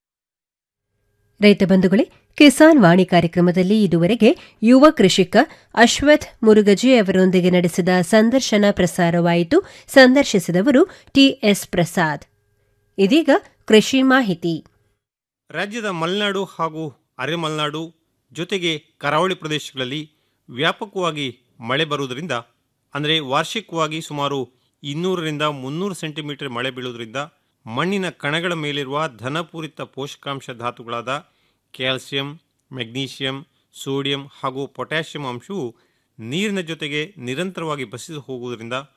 ರೈತ ಬಂಧುಗಳೇ ಕಿಸಾನ್ ವಾಣಿ ಕಾರ್ಯಕ್ರಮದಲ್ಲಿ ಇದುವರೆಗೆ ಯುವ ಕೃಷಿಕ ಅಶ್ವಥ್ ಮುರುಗಜೆ ಅವರೊಂದಿಗೆ ನಡೆಸಿದ ಸಂದರ್ಶನ ಪ್ರಸಾರವಾಯಿತು ಸಂದರ್ಶಿಸಿದವರು ಟಿಎಸ್ ಪ್ರಸಾದ್ ಇದೀಗ ಕೃಷಿ ಮಾಹಿತಿ ರಾಜ್ಯದ ಮಲೆನಾಡು ಹಾಗೂ ಅರೆಮಲೆನಾಡು ಜೊತೆಗೆ ಕರಾವಳಿ ಪ್ರದೇಶಗಳಲ್ಲಿ ವ್ಯಾಪಕವಾಗಿ ಮಳೆ ಬರುವುದರಿಂದ ಅಂದರೆ ವಾರ್ಷಿಕವಾಗಿ ಸುಮಾರು ಇನ್ನೂರರಿಂದ ಮುನ್ನೂರು ಸೆಂಟಿಮೀಟರ್ ಮಳೆ ಬೀಳುವುದರಿಂದ ಮಣ್ಣಿನ ಕಣಗಳ ಮೇಲಿರುವ ಧನಪೂರಿತ ಪೋಷಕಾಂಶ ಧಾತುಗಳಾದ ಕ್ಯಾಲ್ಸಿಯಂ ಮೆಗ್ನೀಷಿಯಂ ಸೋಡಿಯಂ ಹಾಗೂ ಪೊಟ್ಯಾಷಿಯಂ ಅಂಶವು ನೀರಿನ ಜೊತೆಗೆ ನಿರಂತರವಾಗಿ ಬಸಿದು ಹೋಗುವುದರಿಂದ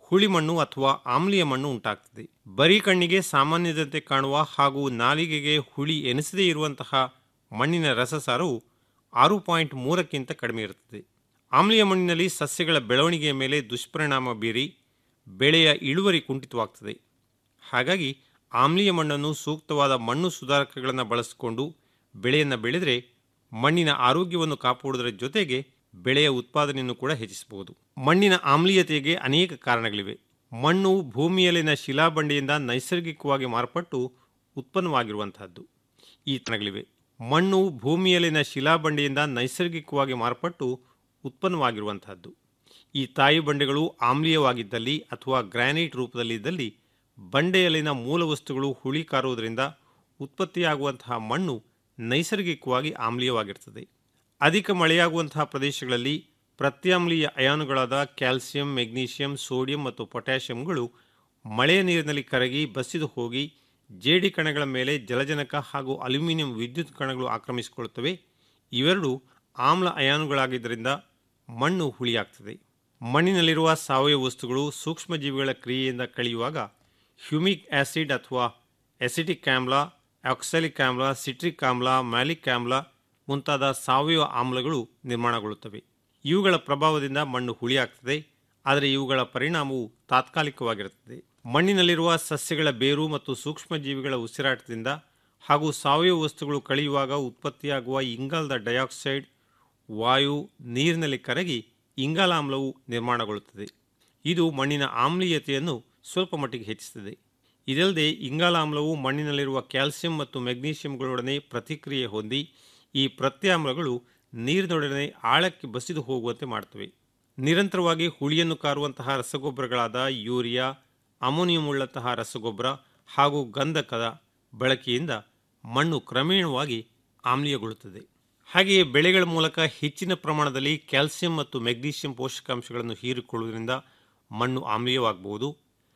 ಹುಳಿ ಮಣ್ಣು ಅಥವಾ ಆಮ್ಲೀಯ ಮಣ್ಣು ಉಂಟಾಗ್ತದೆ ಬರೀ ಕಣ್ಣಿಗೆ ಸಾಮಾನ್ಯದಂತೆ ಕಾಣುವ ಹಾಗೂ ನಾಲಿಗೆಗೆ ಹುಳಿ ಎನಿಸದೇ ಇರುವಂತಹ ಮಣ್ಣಿನ ರಸಸಾರವು ಆರು ಪಾಯಿಂಟ್ ಮೂರಕ್ಕಿಂತ ಕಡಿಮೆ ಇರುತ್ತದೆ ಆಮ್ಲೀಯ ಮಣ್ಣಿನಲ್ಲಿ ಸಸ್ಯಗಳ ಬೆಳವಣಿಗೆಯ ಮೇಲೆ ದುಷ್ಪರಿಣಾಮ ಬೀರಿ ಬೆಳೆಯ ಇಳುವರಿ ಕುಂಠಿತವಾಗ್ತದೆ ಹಾಗಾಗಿ ಆಮ್ಲೀಯ ಮಣ್ಣನ್ನು ಸೂಕ್ತವಾದ ಮಣ್ಣು ಸುಧಾರಕಗಳನ್ನು ಬಳಸಿಕೊಂಡು ಬೆಳೆಯನ್ನು ಬೆಳೆದರೆ ಮಣ್ಣಿನ ಆರೋಗ್ಯವನ್ನು ಕಾಪಾಡುವುದರ ಜೊತೆಗೆ ಬೆಳೆಯ ಉತ್ಪಾದನೆಯನ್ನು ಕೂಡ ಹೆಚ್ಚಿಸಬಹುದು ಮಣ್ಣಿನ ಆಮ್ಲೀಯತೆಗೆ ಅನೇಕ ಕಾರಣಗಳಿವೆ ಮಣ್ಣು ಭೂಮಿಯಲ್ಲಿನ ಶಿಲಾಬಂಡೆಯಿಂದ ನೈಸರ್ಗಿಕವಾಗಿ ಮಾರ್ಪಟ್ಟು ಉತ್ಪನ್ನವಾಗಿರುವಂತಹದ್ದು ಈ ಕಾರಣಗಳಿವೆ ಮಣ್ಣು ಭೂಮಿಯಲ್ಲಿನ ಶಿಲಾಬಂಡೆಯಿಂದ ನೈಸರ್ಗಿಕವಾಗಿ ಮಾರ್ಪಟ್ಟು ಉತ್ಪನ್ನವಾಗಿರುವಂತಹದ್ದು ಈ ತಾಯಿ ಬಂಡೆಗಳು ಆಮ್ಲೀಯವಾಗಿದ್ದಲ್ಲಿ ಅಥವಾ ಗ್ರಾನೈಟ್ ರೂಪದಲ್ಲಿದ್ದಲ್ಲಿ ಬಂಡೆಯಲ್ಲಿನ ಮೂಲ ವಸ್ತುಗಳು ಹುಳಿ ಕಾರುವುದರಿಂದ ಉತ್ಪತ್ತಿಯಾಗುವಂತಹ ಮಣ್ಣು ನೈಸರ್ಗಿಕವಾಗಿ ಆಮ್ಲೀಯವಾಗಿರ್ತದೆ ಅಧಿಕ ಮಳೆಯಾಗುವಂತಹ ಪ್ರದೇಶಗಳಲ್ಲಿ ಪ್ರತ್ಯಾಮ್ಲೀಯ ಅಯಾನುಗಳಾದ ಕ್ಯಾಲ್ಸಿಯಂ ಮೆಗ್ನೀಷಿಯಂ ಸೋಡಿಯಂ ಮತ್ತು ಪೊಟ್ಯಾಷಿಯಂಗಳು ಮಳೆಯ ನೀರಿನಲ್ಲಿ ಕರಗಿ ಬಸಿದು ಹೋಗಿ ಜೇಡಿ ಕಣಗಳ ಮೇಲೆ ಜಲಜನಕ ಹಾಗೂ ಅಲ್ಯೂಮಿನಿಯಂ ವಿದ್ಯುತ್ ಕಣಗಳು ಆಕ್ರಮಿಸಿಕೊಳ್ಳುತ್ತವೆ ಇವೆರಡು ಆಮ್ಲ ಅಯಾನುಗಳಾಗಿದ್ದರಿಂದ ಮಣ್ಣು ಹುಳಿಯಾಗ್ತದೆ ಮಣ್ಣಿನಲ್ಲಿರುವ ಸಾವಯವ ವಸ್ತುಗಳು ಸೂಕ್ಷ್ಮಜೀವಿಗಳ ಕ್ರಿಯೆಯಿಂದ ಕಳೆಯುವಾಗ ಹ್ಯೂಮಿಕ್ ಆಸಿಡ್ ಅಥವಾ ಎಸಿಟಿಕ್ ಆಮ್ಲ ಆಕ್ಸಾಲಿಕ್ ಆಮ್ಲ ಸಿಟ್ರಿಕ್ ಆಮ್ಲ ಮ್ಯಾಲಿಕ್ ಆಮ್ಲ ಮುಂತಾದ ಸಾವಯವ ಆಮ್ಲಗಳು ನಿರ್ಮಾಣಗೊಳ್ಳುತ್ತವೆ ಇವುಗಳ ಪ್ರಭಾವದಿಂದ ಮಣ್ಣು ಹುಳಿಯಾಗ್ತದೆ ಆದರೆ ಇವುಗಳ ಪರಿಣಾಮವು ತಾತ್ಕಾಲಿಕವಾಗಿರುತ್ತದೆ ಮಣ್ಣಿನಲ್ಲಿರುವ ಸಸ್ಯಗಳ ಬೇರು ಮತ್ತು ಸೂಕ್ಷ್ಮಜೀವಿಗಳ ಉಸಿರಾಟದಿಂದ ಹಾಗೂ ಸಾವಯವ ವಸ್ತುಗಳು ಕಳೆಯುವಾಗ ಉತ್ಪತ್ತಿಯಾಗುವ ಇಂಗಾಲದ ಡೈಆಕ್ಸೈಡ್ ವಾಯು ನೀರಿನಲ್ಲಿ ಕರಗಿ ಇಂಗಾಲಾಮ್ಲವು ನಿರ್ಮಾಣಗೊಳ್ಳುತ್ತದೆ ಇದು ಮಣ್ಣಿನ ಆಮ್ಲೀಯತೆಯನ್ನು ಸ್ವಲ್ಪ ಮಟ್ಟಿಗೆ ಹೆಚ್ಚಿಸುತ್ತದೆ ಇದಲ್ಲದೆ ಇಂಗಾಲಾಮ್ಲವು ಮಣ್ಣಿನಲ್ಲಿರುವ ಕ್ಯಾಲ್ಸಿಯಂ ಮತ್ತು ಮೆಗ್ನೀಷಿಯಂಗಳೊಡನೆ ಪ್ರತಿಕ್ರಿಯೆ ಹೊಂದಿ ಈ ಪ್ರತ್ಯಾಮ್ಲಗಳು ನೀರಿನೊಡನೆ ಆಳಕ್ಕೆ ಬಸಿದು ಹೋಗುವಂತೆ ಮಾಡುತ್ತವೆ ನಿರಂತರವಾಗಿ ಹುಳಿಯನ್ನು ಕಾರುವಂತಹ ರಸಗೊಬ್ಬರಗಳಾದ ಯೂರಿಯಾ ಅಮೋನಿಯಂ ಉಳ್ಳಂತಹ ರಸಗೊಬ್ಬರ ಹಾಗೂ ಗಂಧಕದ ಬಳಕೆಯಿಂದ ಮಣ್ಣು ಕ್ರಮೇಣವಾಗಿ ಆಮ್ಲೀಯಗೊಳ್ಳುತ್ತದೆ ಹಾಗೆಯೇ ಬೆಳೆಗಳ ಮೂಲಕ ಹೆಚ್ಚಿನ ಪ್ರಮಾಣದಲ್ಲಿ ಕ್ಯಾಲ್ಸಿಯಂ ಮತ್ತು ಮೆಗ್ನೀಷಿಯಂ ಪೋಷಕಾಂಶಗಳನ್ನು ಹೀರಿಕೊಳ್ಳುವುದರಿಂದ ಮಣ್ಣು ಆಮ್ಲೀಯವಾಗಬಹುದು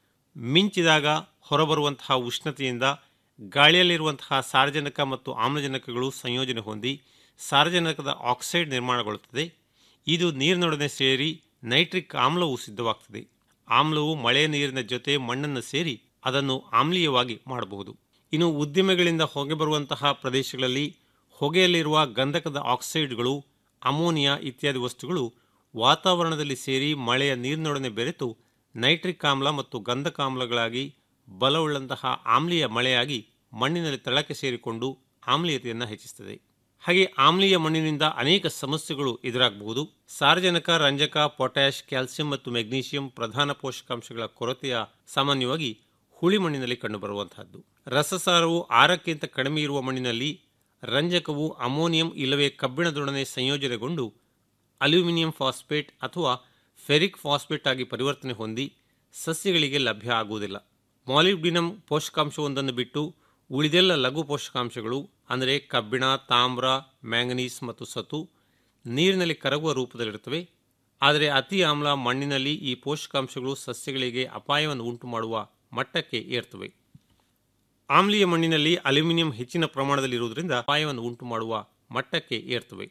ಮಿಂಚಿದಾಗ ಹೊರಬರುವಂತಹ ಉಷ್ಣತೆಯಿಂದ ಗಾಳಿಯಲ್ಲಿರುವಂತಹ ಸಾರಜನಕ ಮತ್ತು ಆಮ್ಲಜನಕಗಳು ಸಂಯೋಜನೆ ಹೊಂದಿ ಸಾರಜನಕದ ಆಕ್ಸೈಡ್ ನಿರ್ಮಾಣಗೊಳ್ಳುತ್ತದೆ ಇದು ನೀರಿನೊಡನೆ ಸೇರಿ ನೈಟ್ರಿಕ್ ಆಮ್ಲವು ಸಿದ್ಧವಾಗ್ತದೆ ಆಮ್ಲವು ಮಳೆಯ ನೀರಿನ ಜೊತೆ ಮಣ್ಣನ್ನು ಸೇರಿ ಅದನ್ನು ಆಮ್ಲೀಯವಾಗಿ ಮಾಡಬಹುದು ಇನ್ನು ಉದ್ದಿಮೆಗಳಿಂದ ಹೊಗೆ ಬರುವಂತಹ ಪ್ರದೇಶಗಳಲ್ಲಿ ಹೊಗೆಯಲ್ಲಿರುವ ಗಂಧಕದ ಆಕ್ಸೈಡ್ಗಳು ಅಮೋನಿಯಾ ಇತ್ಯಾದಿ ವಸ್ತುಗಳು ವಾತಾವರಣದಲ್ಲಿ ಸೇರಿ ಮಳೆಯ ನೀರಿನೊಡನೆ ಬೆರೆತು ನೈಟ್ರಿಕ್ ಆಮ್ಲ ಮತ್ತು ಗಂಧಕಾಮ್ಲಗಳಾಗಿ ಬಲವುಳ್ಳಂತಹ ಆಮ್ಲೀಯ ಮಳೆಯಾಗಿ ಮಣ್ಣಿನಲ್ಲಿ ತಳಕ್ಕೆ ಸೇರಿಕೊಂಡು ಆಮ್ಲೀಯತೆಯನ್ನು ಹೆಚ್ಚಿಸುತ್ತದೆ ಹಾಗೆ ಆಮ್ಲೀಯ ಮಣ್ಣಿನಿಂದ ಅನೇಕ ಸಮಸ್ಯೆಗಳು ಎದುರಾಗಬಹುದು ಸಾರಜನಕ ರಂಜಕ ಪೊಟ್ಯಾಷ್ ಕ್ಯಾಲ್ಸಿಯಂ ಮತ್ತು ಮೆಗ್ನೀಷಿಯಂ ಪ್ರಧಾನ ಪೋಷಕಾಂಶಗಳ ಕೊರತೆಯ ಸಾಮಾನ್ಯವಾಗಿ ಹುಳಿ ಮಣ್ಣಿನಲ್ಲಿ ಕಂಡುಬರುವಂತಹದ್ದು ರಸಸಾರವು ಆರಕ್ಕಿಂತ ಕಡಿಮೆ ಇರುವ ಮಣ್ಣಿನಲ್ಲಿ ರಂಜಕವು ಅಮೋನಿಯಂ ಇಲ್ಲವೇ ಕಬ್ಬಿಣದೊಡನೆ ಸಂಯೋಜನೆಗೊಂಡು ಅಲ್ಯೂಮಿನಿಯಂ ಫಾಸ್ಫೇಟ್ ಅಥವಾ ಫೆರಿಕ್ ಫಾಸ್ಫೇಟ್ ಆಗಿ ಪರಿವರ್ತನೆ ಹೊಂದಿ ಸಸ್ಯಗಳಿಗೆ ಲಭ್ಯ ಆಗುವುದಿಲ್ಲ ಮಾಲಿಬ್ಡಿನಂ ಪೋಷಕಾಂಶವೊಂದನ್ನು ಬಿಟ್ಟು ಉಳಿದೆಲ್ಲ ಲಘು ಪೋಷಕಾಂಶಗಳು ಅಂದರೆ ಕಬ್ಬಿಣ ತಾಮ್ರ ಮ್ಯಾಂಗನೀಸ್ ಮತ್ತು ಸತು ನೀರಿನಲ್ಲಿ ಕರಗುವ ರೂಪದಲ್ಲಿರುತ್ತವೆ ಆದರೆ ಅತಿ ಆಮ್ಲ ಮಣ್ಣಿನಲ್ಲಿ ಈ ಪೋಷಕಾಂಶಗಳು ಸಸ್ಯಗಳಿಗೆ ಅಪಾಯವನ್ನು ಉಂಟು ಮಾಡುವ ಮಟ್ಟಕ್ಕೆ ಏರ್ತವೆ ಆಮ್ಲೀಯ ಮಣ್ಣಿನಲ್ಲಿ ಅಲ್ಯೂಮಿನಿಯಂ ಹೆಚ್ಚಿನ ಪ್ರಮಾಣದಲ್ಲಿರುವುದರಿಂದ ಅಪಾಯವನ್ನು ಉಂಟು ಮಾಡುವ ಮಟ್ಟಕ್ಕೆ ಏರ್ತವೆ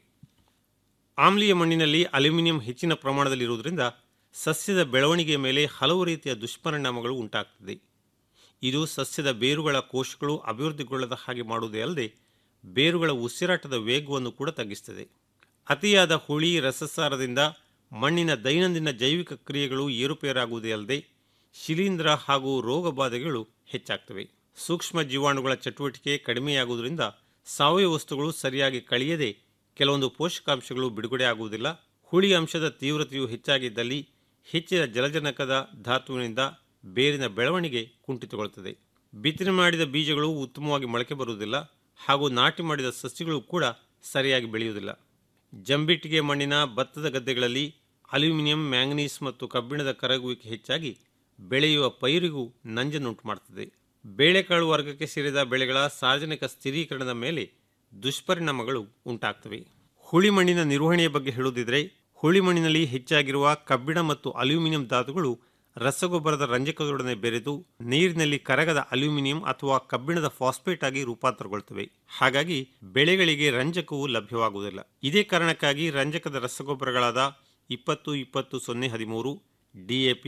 ಆಮ್ಲೀಯ ಮಣ್ಣಿನಲ್ಲಿ ಅಲ್ಯೂಮಿನಿಯಂ ಹೆಚ್ಚಿನ ಪ್ರಮಾಣದಲ್ಲಿರುವುದರಿಂದ ಸಸ್ಯದ ಬೆಳವಣಿಗೆಯ ಮೇಲೆ ಹಲವು ರೀತಿಯ ದುಷ್ಪರಿಣಾಮಗಳು ಉಂಟಾಗ್ತದೆ ಇದು ಸಸ್ಯದ ಬೇರುಗಳ ಕೋಶಗಳು ಅಭಿವೃದ್ಧಿಗೊಳ್ಳದ ಹಾಗೆ ಮಾಡುವುದೇ ಅಲ್ಲದೆ ಬೇರುಗಳ ಉಸಿರಾಟದ ವೇಗವನ್ನು ಕೂಡ ತಗ್ಗಿಸುತ್ತದೆ ಅತಿಯಾದ ಹುಳಿ ರಸಸಾರದಿಂದ ಮಣ್ಣಿನ ದೈನಂದಿನ ಜೈವಿಕ ಕ್ರಿಯೆಗಳು ಏರುಪೇರಾಗುವುದೇ ಅಲ್ಲದೆ ಶಿಲೀಂಧ್ರ ಹಾಗೂ ರೋಗ ಬಾಧೆಗಳು ಹೆಚ್ಚಾಗ್ತವೆ ಸೂಕ್ಷ್ಮ ಜೀವಾಣುಗಳ ಚಟುವಟಿಕೆ ಕಡಿಮೆಯಾಗುವುದರಿಂದ ಸಾವಯವ ವಸ್ತುಗಳು ಸರಿಯಾಗಿ ಕಳೆಯದೆ ಕೆಲವೊಂದು ಪೋಷಕಾಂಶಗಳು ಬಿಡುಗಡೆ ಆಗುವುದಿಲ್ಲ ಹುಳಿ ಅಂಶದ ತೀವ್ರತೆಯು ಹೆಚ್ಚಾಗಿದ್ದಲ್ಲಿ ಹೆಚ್ಚಿನ ಜಲಜನಕದ ಧಾತುವಿನಿಂದ ಬೇರಿನ ಬೆಳವಣಿಗೆ ಕುಂಠಿತಗೊಳ್ಳುತ್ತದೆ ಬಿತ್ತನೆ ಮಾಡಿದ ಬೀಜಗಳು ಉತ್ತಮವಾಗಿ ಮೊಳಕೆ ಬರುವುದಿಲ್ಲ ಹಾಗೂ ನಾಟಿ ಮಾಡಿದ ಸಸ್ಯಗಳು ಕೂಡ ಸರಿಯಾಗಿ ಬೆಳೆಯುವುದಿಲ್ಲ ಜಂಬಿಟ್ಟಿಗೆ ಮಣ್ಣಿನ ಭತ್ತದ ಗದ್ದೆಗಳಲ್ಲಿ ಅಲ್ಯೂಮಿನಿಯಂ ಮ್ಯಾಂಗನೀಸ್ ಮತ್ತು ಕಬ್ಬಿಣದ ಕರಗುವಿಕೆ ಹೆಚ್ಚಾಗಿ ಬೆಳೆಯುವ ಪೈರಿಗೂ ನಂಜನ್ನುಂಟು ಮಾಡುತ್ತದೆ ಬೇಳೆಕಾಳು ವರ್ಗಕ್ಕೆ ಸೇರಿದ ಬೆಳೆಗಳ ಸಾರ್ವಜನಿಕ ಸ್ಥಿರೀಕರಣದ ಮೇಲೆ ದುಷ್ಪರಿಣಾಮಗಳು ಉಂಟಾಗ್ತವೆ ಹುಳಿ ಮಣ್ಣಿನ ನಿರ್ವಹಣೆಯ ಬಗ್ಗೆ ಹೇಳುವುದಿದ್ರೆ ಹುಳಿ ಮಣ್ಣಿನಲ್ಲಿ ಹೆಚ್ಚಾಗಿರುವ ಕಬ್ಬಿಣ ಮತ್ತು ಅಲ್ಯೂಮಿನಿಯಂ ಧಾತುಗಳು ರಸಗೊಬ್ಬರದ ರಂಜಕದೊಡನೆ ಬೆರೆತು ನೀರಿನಲ್ಲಿ ಕರಗದ ಅಲ್ಯೂಮಿನಿಯಂ ಅಥವಾ ಕಬ್ಬಿಣದ ಫಾಸ್ಫೇಟ್ ಆಗಿ ರೂಪಾಂತರಗೊಳ್ಳುತ್ತವೆ ಹಾಗಾಗಿ ಬೆಳೆಗಳಿಗೆ ರಂಜಕವು ಲಭ್ಯವಾಗುವುದಿಲ್ಲ ಇದೇ ಕಾರಣಕ್ಕಾಗಿ ರಂಜಕದ ರಸಗೊಬ್ಬರಗಳಾದ ಇಪ್ಪತ್ತು ಇಪ್ಪತ್ತು ಸೊನ್ನೆ ಹದಿಮೂರು ಡಿಎಪಿ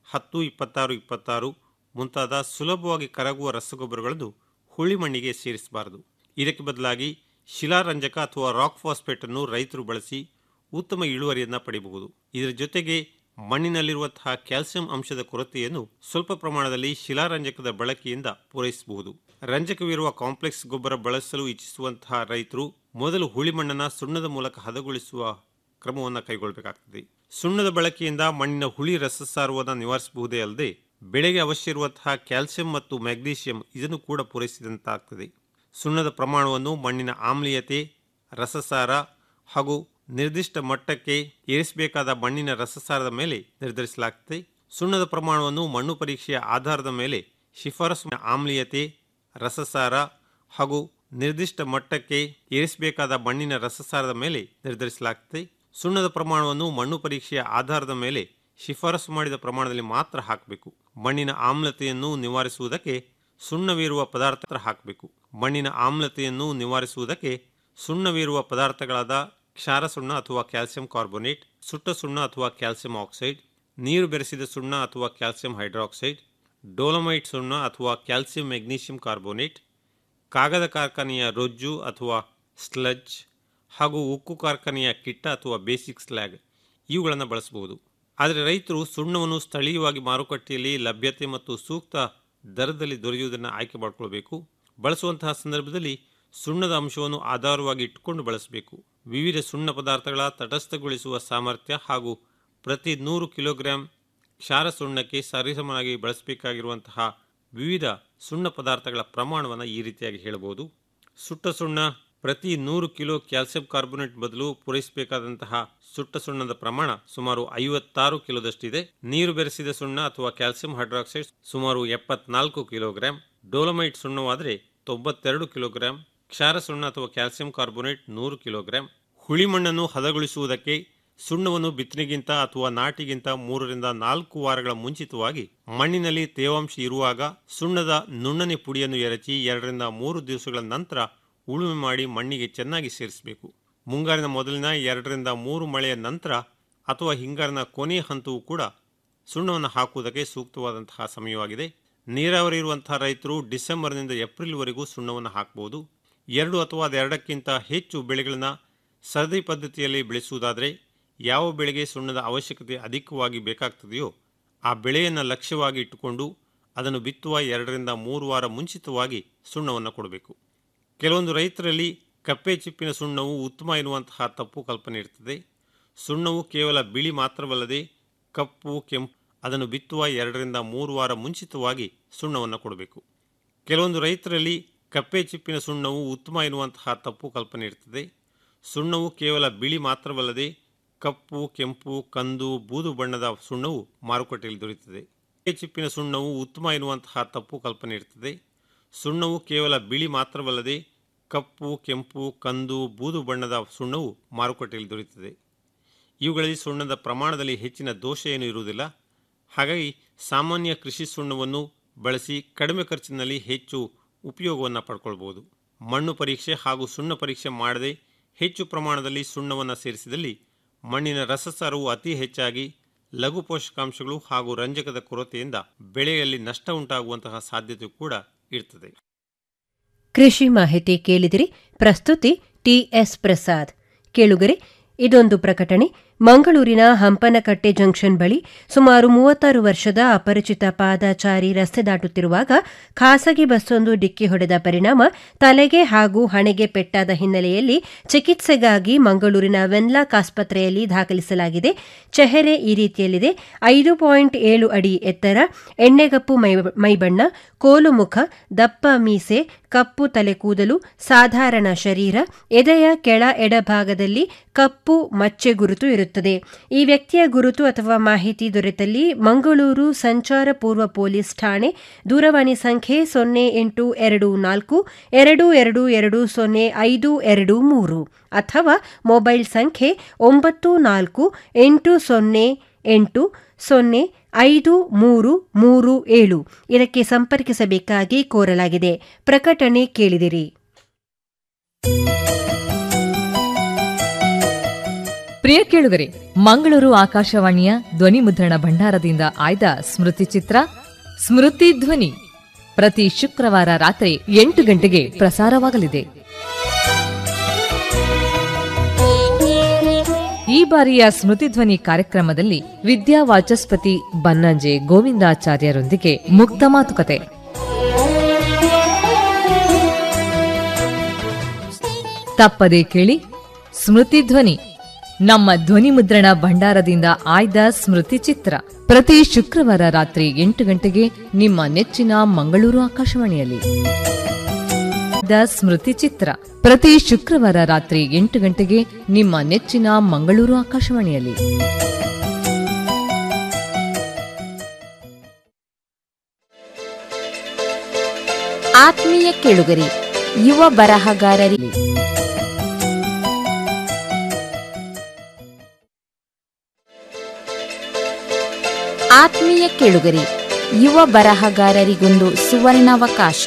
ಹತ್ತು ಇಪ್ಪತ್ತಾರು ಇಪ್ಪತ್ತಾರು ಮುಂತಾದ ಸುಲಭವಾಗಿ ಕರಗುವ ರಸಗೊಬ್ಬರಗಳನ್ನು ಹುಳಿ ಮಣ್ಣಿಗೆ ಸೇರಿಸಬಾರದು ಇದಕ್ಕೆ ಬದಲಾಗಿ ಶಿಲಾರಂಜಕ ಅಥವಾ ರಾಕ್ ಫಾಸ್ಫೇಟ್ ಅನ್ನು ರೈತರು ಬಳಸಿ ಉತ್ತಮ ಇಳುವರಿಯನ್ನು ಪಡೆಯಬಹುದು ಇದರ ಜೊತೆಗೆ ಮಣ್ಣಿನಲ್ಲಿರುವಂತಹ ಕ್ಯಾಲ್ಸಿಯಂ ಅಂಶದ ಕೊರತೆಯನ್ನು ಸ್ವಲ್ಪ ಪ್ರಮಾಣದಲ್ಲಿ ಶಿಲಾರಂಜಕದ ಬಳಕೆಯಿಂದ ಪೂರೈಸಬಹುದು ರಂಜಕವಿರುವ ಕಾಂಪ್ಲೆಕ್ಸ್ ಗೊಬ್ಬರ ಬಳಸಲು ಇಚ್ಛಿಸುವಂತಹ ರೈತರು ಮೊದಲು ಹುಳಿ ಮಣ್ಣನ್ನು ಸುಣ್ಣದ ಮೂಲಕ ಹದಗೊಳಿಸುವ ಕ್ರಮವನ್ನು ಕೈಗೊಳ್ಳಬೇಕಾಗ್ತದೆ ಸುಣ್ಣದ ಬಳಕೆಯಿಂದ ಮಣ್ಣಿನ ಹುಳಿ ರಸಸಾರವನ್ನು ನಿವಾರಿಸಬಹುದೇ ಅಲ್ಲದೆ ಬೆಳೆಗೆ ಅವಶ್ಯ ಇರುವಂತಹ ಕ್ಯಾಲ್ಸಿಯಂ ಮತ್ತು ಮ್ಯಾಗ್ನೀಷಿಯಂ ಇದನ್ನು ಕೂಡ ಪೂರೈಸಿದಂತಾಗ್ತದೆ ಸುಣ್ಣದ ಪ್ರಮಾಣವನ್ನು ಮಣ್ಣಿನ ಆಮ್ಲೀಯತೆ ರಸಸಾರ ಹಾಗೂ ನಿರ್ದಿಷ್ಟ ಮಟ್ಟಕ್ಕೆ ಏರಿಸಬೇಕಾದ ಮಣ್ಣಿನ ರಸಸಾರದ ಮೇಲೆ ನಿರ್ಧರಿಸಲಾಗುತ್ತದೆ ಸುಣ್ಣದ ಪ್ರಮಾಣವನ್ನು ಮಣ್ಣು ಪರೀಕ್ಷೆಯ ಆಧಾರದ ಮೇಲೆ ಶಿಫಾರಸು ಆಮ್ಲೀಯತೆ ರಸಸಾರ ಹಾಗೂ ನಿರ್ದಿಷ್ಟ ಮಟ್ಟಕ್ಕೆ ಏರಿಸಬೇಕಾದ ಮಣ್ಣಿನ ರಸಸಾರದ ಮೇಲೆ ನಿರ್ಧರಿಸಲಾಗುತ್ತದೆ ಸುಣ್ಣದ ಪ್ರಮಾಣವನ್ನು ಮಣ್ಣು ಪರೀಕ್ಷೆಯ ಆಧಾರದ ಮೇಲೆ ಶಿಫಾರಸು ಮಾಡಿದ ಪ್ರಮಾಣದಲ್ಲಿ ಮಾತ್ರ ಹಾಕಬೇಕು ಮಣ್ಣಿನ ಆಮ್ಲತೆಯನ್ನು ನಿವಾರಿಸುವುದಕ್ಕೆ ಸುಣ್ಣವಿರುವ ಪದಾರ್ಥ ಹಾಕಬೇಕು ಮಣ್ಣಿನ ಆಮ್ಲತೆಯನ್ನು ನಿವಾರಿಸುವುದಕ್ಕೆ ಸುಣ್ಣವಿರುವ ಪದಾರ್ಥಗಳಾದ ಕ್ಷಾರ ಸುಣ್ಣ ಅಥವಾ ಕ್ಯಾಲ್ಸಿಯಂ ಕಾರ್ಬೋನೇಟ್ ಸುಟ್ಟ ಸುಣ್ಣ ಅಥವಾ ಕ್ಯಾಲ್ಸಿಯಂ ಆಕ್ಸೈಡ್ ನೀರು ಬೆರೆಸಿದ ಸುಣ್ಣ ಅಥವಾ ಕ್ಯಾಲ್ಸಿಯಂ ಹೈಡ್ರಾಕ್ಸೈಡ್ ಡೋಲಮೈಟ್ ಸುಣ್ಣ ಅಥವಾ ಕ್ಯಾಲ್ಸಿಯಂ ಮೆಗ್ನೀಷಿಯಂ ಕಾರ್ಬೋನೇಟ್ ಕಾಗದ ಕಾರ್ಖಾನೆಯ ರೊಜ್ಜು ಅಥವಾ ಸ್ಲಜ್ ಹಾಗೂ ಉಕ್ಕು ಕಾರ್ಖಾನೆಯ ಕಿಟ್ಟ ಅಥವಾ ಬೇಸಿಕ್ ಸ್ಲ್ಯಾಗ್ ಇವುಗಳನ್ನು ಬಳಸಬಹುದು ಆದರೆ ರೈತರು ಸುಣ್ಣವನ್ನು ಸ್ಥಳೀಯವಾಗಿ ಮಾರುಕಟ್ಟೆಯಲ್ಲಿ ಲಭ್ಯತೆ ಮತ್ತು ಸೂಕ್ತ ದರದಲ್ಲಿ ದೊರೆಯುವುದನ್ನು ಆಯ್ಕೆ ಮಾಡಿಕೊಳ್ಬೇಕು ಬಳಸುವಂತಹ ಸಂದರ್ಭದಲ್ಲಿ ಸುಣ್ಣದ ಅಂಶವನ್ನು ಆಧಾರವಾಗಿ ಇಟ್ಟುಕೊಂಡು ಬಳಸಬೇಕು ವಿವಿಧ ಸುಣ್ಣ ಪದಾರ್ಥಗಳ ತಟಸ್ಥಗೊಳಿಸುವ ಸಾಮರ್ಥ್ಯ ಹಾಗೂ ಪ್ರತಿ ನೂರು ಕಿಲೋಗ್ರಾಂ ಕ್ಷಾರ ಸುಣ್ಣಕ್ಕೆ ಸರಿಸಮನಾಗಿ ಬಳಸಬೇಕಾಗಿರುವಂತಹ ವಿವಿಧ ಸುಣ್ಣ ಪದಾರ್ಥಗಳ ಪ್ರಮಾಣವನ್ನು ಈ ರೀತಿಯಾಗಿ ಹೇಳಬಹುದು ಸುಟ್ಟ ಸುಣ್ಣ ಪ್ರತಿ ನೂರು ಕಿಲೋ ಕ್ಯಾಲ್ಸಿಯಂ ಕಾರ್ಬೋನೇಟ್ ಬದಲು ಪೂರೈಸಬೇಕಾದಂತಹ ಸುಟ್ಟ ಸುಣ್ಣದ ಪ್ರಮಾಣ ಸುಮಾರು ಐವತ್ತಾರು ಕಿಲೋದಷ್ಟಿದೆ ನೀರು ಬೆರೆಸಿದ ಸುಣ್ಣ ಅಥವಾ ಕ್ಯಾಲ್ಸಿಯಂ ಹೈಡ್ರಾಕ್ಸೈಡ್ ಸುಮಾರು ಎಪ್ಪತ್ನಾಲ್ಕು ಕಿಲೋಗ್ರಾಂ ಡೋಲಮೈಟ್ ಸುಣ್ಣವಾದರೆ ತೊಂಬತ್ತೆರಡು ಕಿಲೋಗ್ರಾಂ ಕ್ಷಾರ ಸುಣ್ಣ ಅಥವಾ ಕ್ಯಾಲ್ಸಿಯಂ ಕಾರ್ಬೋನೇಟ್ ನೂರು ಕಿಲೋಗ್ರಾಂ ಹುಳಿ ಮಣ್ಣನ್ನು ಹದಗೊಳಿಸುವುದಕ್ಕೆ ಸುಣ್ಣವನ್ನು ಬಿತ್ತನೆಗಿಂತ ಅಥವಾ ನಾಟಿಗಿಂತ ಮೂರರಿಂದ ನಾಲ್ಕು ವಾರಗಳ ಮುಂಚಿತವಾಗಿ ಮಣ್ಣಿನಲ್ಲಿ ತೇವಾಂಶ ಇರುವಾಗ ಸುಣ್ಣದ ನುಣ್ಣನೆ ಪುಡಿಯನ್ನು ಎರಚಿ ಎರಡರಿಂದ ಮೂರು ದಿವಸಗಳ ನಂತರ ಉಳುಮೆ ಮಾಡಿ ಮಣ್ಣಿಗೆ ಚೆನ್ನಾಗಿ ಸೇರಿಸಬೇಕು ಮುಂಗಾರಿನ ಮೊದಲಿನ ಎರಡರಿಂದ ಮೂರು ಮಳೆಯ ನಂತರ ಅಥವಾ ಹಿಂಗಾರಿನ ಕೊನೆಯ ಹಂತವೂ ಕೂಡ ಸುಣ್ಣವನ್ನು ಹಾಕುವುದಕ್ಕೆ ಸೂಕ್ತವಾದಂತಹ ಸಮಯವಾಗಿದೆ ನೀರಾವರಿ ಇರುವಂತಹ ರೈತರು ಡಿಸೆಂಬರ್ನಿಂದ ಏಪ್ರಿಲ್ವರೆಗೂ ಸುಣ್ಣವನ್ನು ಹಾಕಬಹುದು ಎರಡು ಅಥವಾ ಅದೆರಡಕ್ಕಿಂತ ಹೆಚ್ಚು ಬೆಳೆಗಳನ್ನು ಸರದಿ ಪದ್ಧತಿಯಲ್ಲಿ ಬೆಳೆಸುವುದಾದರೆ ಯಾವ ಬೆಳೆಗೆ ಸುಣ್ಣದ ಅವಶ್ಯಕತೆ ಅಧಿಕವಾಗಿ ಬೇಕಾಗ್ತದೆಯೋ ಆ ಬೆಳೆಯನ್ನು ಲಕ್ಷ್ಯವಾಗಿ ಇಟ್ಟುಕೊಂಡು ಅದನ್ನು ಬಿತ್ತುವ ಎರಡರಿಂದ ಮೂರು ವಾರ ಮುಂಚಿತವಾಗಿ ಸುಣ್ಣವನ್ನು ಕೊಡಬೇಕು ಕೆಲವೊಂದು ರೈತರಲ್ಲಿ ಕಪ್ಪೆ ಚಿಪ್ಪಿನ ಸುಣ್ಣವು ಉತ್ತಮ ಎನ್ನುವಂತಹ ತಪ್ಪು ಕಲ್ಪನೆ ಇರ್ತದೆ ಸುಣ್ಣವು ಕೇವಲ ಬಿಳಿ ಮಾತ್ರವಲ್ಲದೆ ಕಪ್ಪು ಕೆಂಪು ಅದನ್ನು ಬಿತ್ತುವ ಎರಡರಿಂದ ಮೂರು ವಾರ ಮುಂಚಿತವಾಗಿ ಸುಣ್ಣವನ್ನು ಕೊಡಬೇಕು ಕೆಲವೊಂದು ರೈತರಲ್ಲಿ ಕಪ್ಪೆ ಚಿಪ್ಪಿನ ಸುಣ್ಣವು ಉತ್ತಮ ಎನ್ನುವಂತಹ ತಪ್ಪು ಕಲ್ಪನೆ ಇರ್ತದೆ ಸುಣ್ಣವು ಕೇವಲ ಬಿಳಿ ಮಾತ್ರವಲ್ಲದೆ ಕಪ್ಪು ಕೆಂಪು ಕಂದು ಬೂದು ಬಣ್ಣದ ಸುಣ್ಣವು ಮಾರುಕಟ್ಟೆಯಲ್ಲಿ ದೊರೆಯುತ್ತದೆ ಕಪ್ಪೆ ಚಿಪ್ಪಿನ ಸುಣ್ಣವು ಉತ್ತಮ ಎನ್ನುವಂತಹ ತಪ್ಪು ಕಲ್ಪನೆ ಇರ್ತದೆ ಸುಣ್ಣವು ಕೇವಲ ಬಿಳಿ ಮಾತ್ರವಲ್ಲದೆ ಕಪ್ಪು ಕೆಂಪು ಕಂದು ಬೂದು ಬಣ್ಣದ ಸುಣ್ಣವು ಮಾರುಕಟ್ಟೆಯಲ್ಲಿ ದೊರೆಯುತ್ತದೆ ಇವುಗಳಲ್ಲಿ ಸುಣ್ಣದ ಪ್ರಮಾಣದಲ್ಲಿ ಹೆಚ್ಚಿನ ದೋಷ ಏನೂ ಇರುವುದಿಲ್ಲ ಹಾಗಾಗಿ ಸಾಮಾನ್ಯ ಕೃಷಿ ಸುಣ್ಣವನ್ನು ಬಳಸಿ ಕಡಿಮೆ ಖರ್ಚಿನಲ್ಲಿ ಹೆಚ್ಚು ಉಪಯೋಗವನ್ನು ಪಡ್ಕೊಳ್ಬೋದು ಮಣ್ಣು ಪರೀಕ್ಷೆ ಹಾಗೂ ಸುಣ್ಣ ಪರೀಕ್ಷೆ ಮಾಡದೆ ಹೆಚ್ಚು ಪ್ರಮಾಣದಲ್ಲಿ ಸುಣ್ಣವನ್ನು ಸೇರಿಸಿದಲ್ಲಿ ಮಣ್ಣಿನ ರಸಸಾರವು ಅತಿ ಹೆಚ್ಚಾಗಿ ಲಘು ಪೋಷಕಾಂಶಗಳು ಹಾಗೂ ರಂಜಕದ ಕೊರತೆಯಿಂದ ಬೆಳೆಯಲ್ಲಿ ನಷ್ಟ ಉಂಟಾಗುವಂತಹ ಸಾಧ್ಯತೆ ಕೂಡ ಇರ್ತದೆ ಕೃಷಿ ಮಾಹಿತಿ ಕೇಳಿದಿರಿ ಪ್ರಸ್ತುತಿ ಟಿಎಸ್ ಪ್ರಸಾದ್ ಕೇಳುಗರೆ ಇದೊಂದು ಪ್ರಕಟಣೆ ಮಂಗಳೂರಿನ ಹಂಪನಕಟ್ಟೆ ಜಂಕ್ಷನ್ ಬಳಿ ಸುಮಾರು ಮೂವತ್ತಾರು ವರ್ಷದ ಅಪರಿಚಿತ ಪಾದಚಾರಿ ರಸ್ತೆ ದಾಟುತ್ತಿರುವಾಗ ಖಾಸಗಿ ಬಸ್ಸೊಂದು ಡಿಕ್ಕಿ ಹೊಡೆದ ಪರಿಣಾಮ ತಲೆಗೆ ಹಾಗೂ ಹಣೆಗೆ ಪೆಟ್ಟಾದ ಹಿನ್ನೆಲೆಯಲ್ಲಿ ಚಿಕಿತ್ಸೆಗಾಗಿ ಮಂಗಳೂರಿನ ವೆನ್ಲಾಕ್ ಆಸ್ಪತ್ರೆಯಲ್ಲಿ ದಾಖಲಿಸಲಾಗಿದೆ ಚೆಹರೆ ಈ ರೀತಿಯಲ್ಲಿದೆ ಐದು ಪಾಯಿಂಟ್ ಏಳು ಅಡಿ ಎತ್ತರ ಎಣ್ಣೆಗಪ್ಪು ಮೈ- ಮೈಬಣ್ಣ ಕೋಲು ಮುಖ ದಪ್ಪ ಮೀಸೆ ಕಪ್ಪು ತಲೆ ಕೂದಲು ಸಾಧಾರಣ ಶರೀರ ಎದೆಯ ಕೆಳ ಎಡಭಾಗದಲ್ಲಿ ಕಪ್ಪು ಮಚ್ಚೆ ಗುರುತು ಇರುತ್ತದೆ ಈ ವ್ಯಕ್ತಿಯ ಗುರುತು ಅಥವಾ ಮಾಹಿತಿ ದೊರೆತಲ್ಲಿ ಮಂಗಳೂರು ಸಂಚಾರ ಪೂರ್ವ ಪೊಲೀಸ್ ಠಾಣೆ ದೂರವಾಣಿ ಸಂಖ್ಯೆ ಸೊನ್ನೆ ಎಂಟು ಎರಡು ನಾಲ್ಕು ಎರಡು ಎರಡು ಎರಡು ಸೊನ್ನೆ ಐದು ಎರಡು ಮೂರು ಅಥವಾ ಮೊಬೈಲ್ ಸಂಖ್ಯೆ ಒಂಬತ್ತು ನಾಲ್ಕು ಎಂಟು ಸೊನ್ನೆ ಎಂಟು ಸೊನ್ನೆ ಐದು ಮೂರು ಮೂರು ಏಳು ಇದಕ್ಕೆ ಸಂಪರ್ಕಿಸಬೇಕಾಗಿ ಕೋರಲಾಗಿದೆ ಪ್ರಕಟಣೆ ಕೇಳಿದಿರಿ ಪ್ರಿಯ ಕೇಳುಗರೆ ಮಂಗಳೂರು ಆಕಾಶವಾಣಿಯ ಧ್ವನಿ ಮುದ್ರಣ ಭಂಡಾರದಿಂದ ಆಯ್ದ ಸ್ಮೃತಿ ಚಿತ್ರ ಸ್ಮೃತಿ ಧ್ವನಿ ಪ್ರತಿ ಶುಕ್ರವಾರ ರಾತ್ರಿ ಎಂಟು ಗಂಟೆಗೆ ಪ್ರಸಾರವಾಗಲಿದೆ ಈ ಬಾರಿಯ ಸ್ಮೃತಿ ಧ್ವನಿ ಕಾರ್ಯಕ್ರಮದಲ್ಲಿ ವಿದ್ಯಾ ವಾಚಸ್ಪತಿ ಬನ್ನಂಜೆ ಗೋವಿಂದಾಚಾರ್ಯರೊಂದಿಗೆ ಮುಕ್ತ ಮಾತುಕತೆ ತಪ್ಪದೆ ಕೇಳಿ ಸ್ಮೃತಿ ಧ್ವನಿ ನಮ್ಮ ಧ್ವನಿ ಮುದ್ರಣ ಭಂಡಾರದಿಂದ ಆಯ್ದ ಸ್ಮೃತಿ ಚಿತ್ರ ಪ್ರತಿ ಶುಕ್ರವಾರ ರಾತ್ರಿ ಎಂಟು ಗಂಟೆಗೆ ನಿಮ್ಮ ನೆಚ್ಚಿನ ಮಂಗಳೂರು ಆಕಾಶವಾಣಿಯಲ್ಲಿ ದ ಸ್ಮೃತಿ ಚಿತ್ರ ಪ್ರತಿ ಶುಕ್ರವಾರ ರಾತ್ರಿ ಎಂಟು ಗಂಟೆಗೆ ನಿಮ್ಮ ನೆಚ್ಚಿನ ಮಂಗಳೂರು ಆಕಾಶವಾಣಿಯಲ್ಲಿ ಆತ್ಮೀಯ ಕೇಳುಗರಿ ಯುವ ಬರಹಗಾರರಿಗೆ ಆತ್ಮೀಯ ಕೇಳುಗರಿ ಯುವ ಬರಹಗಾರರಿಗೊಂದು ಸುವರ್ಣಾವಕಾಶ